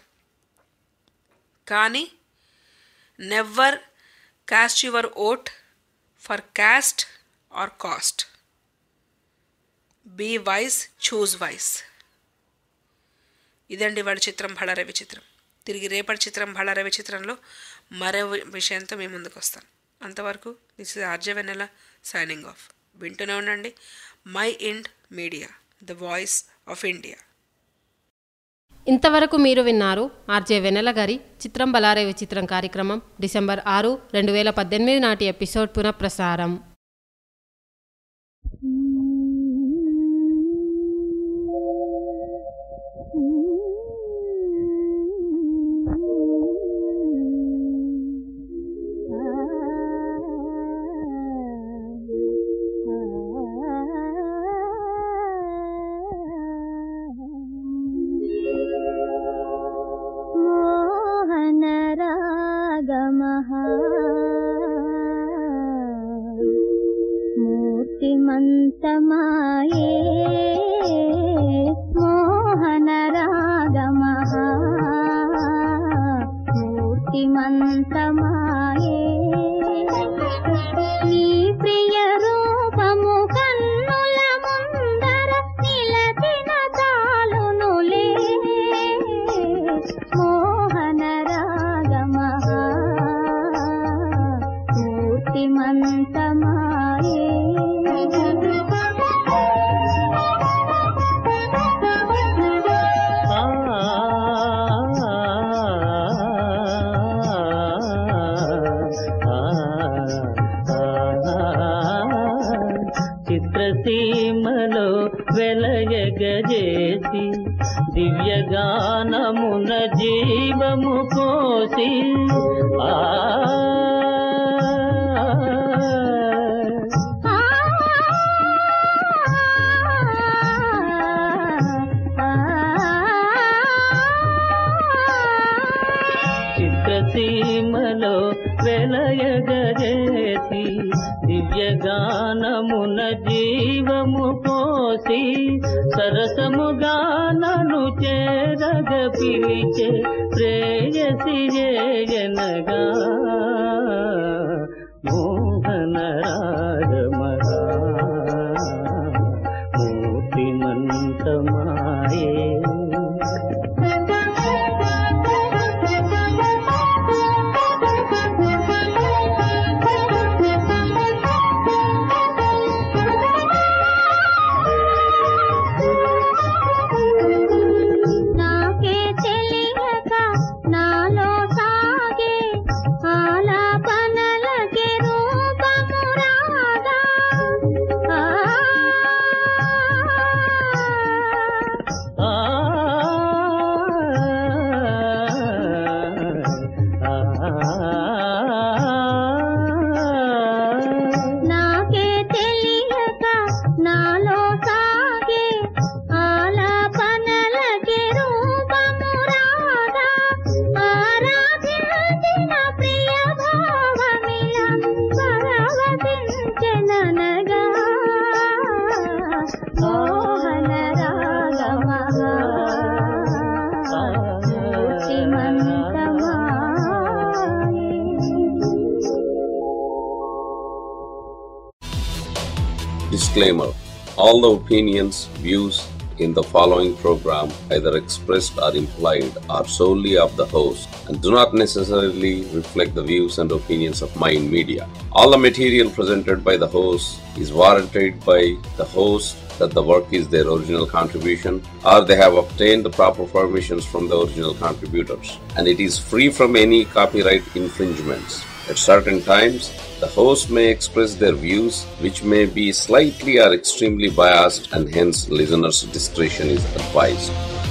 కానీ never cast your vote for caste or caste be wise choose wise ఇదండి వాడి చిత్రం భళారవి చిత్రం తిరిగి రేపటి చిత్రం భళారవి చిత్రంలో మరో వి- విషయంతో మీ ముందుకు వస్తాను అంతవరకు this is RJ Vennela signing off వింటూనే ఉండండి Mind Media the voice of India ఇంతవరకు మీరు విన్నారు ఆర్జే వెన్నెల గారి చిత్రం బలారే విచిత్రం కార్యక్రమం డిసెంబర్ ఆరు రెండు వేల పద్దెనిమిది నాటి ఎపిసోడ్ పునఃప్రసారం मोहनरागमः मूर्तिमन्तमाये मोहनरागमः మూర్తిమంతమాయే నీ ప్రియ రూపము కన్నుల ముందర నిలచిన తాలునులే మోహన రాగమః మూర్తిమంతమాయే చిత్రసీమలో వెలయగజేసి దివ్యగానమున జీవము కోసి ఆ చిత్రసీమలో వెలయగజేసి దివ్యగానమున జీవము పోసి సరసముగానను చేరగ పిలిచే ప్రేయసి జయనగా మోహన రాగమరా మూర్తిమంతమాయే నాకే తెలియక నాలో సాగే ఆలాపన Disclaimer All the opinions, views in the following program, either expressed or implied, are solely of the host and do not necessarily reflect the views and opinions of Mind Media. All the material presented by the host is warranted by the host that the work is their original contribution or they have obtained the proper permissions from the original contributors and it is free from any copyright infringements. At certain times, the host may express their views which may be slightly or extremely biased and hence listeners' discretion is advised.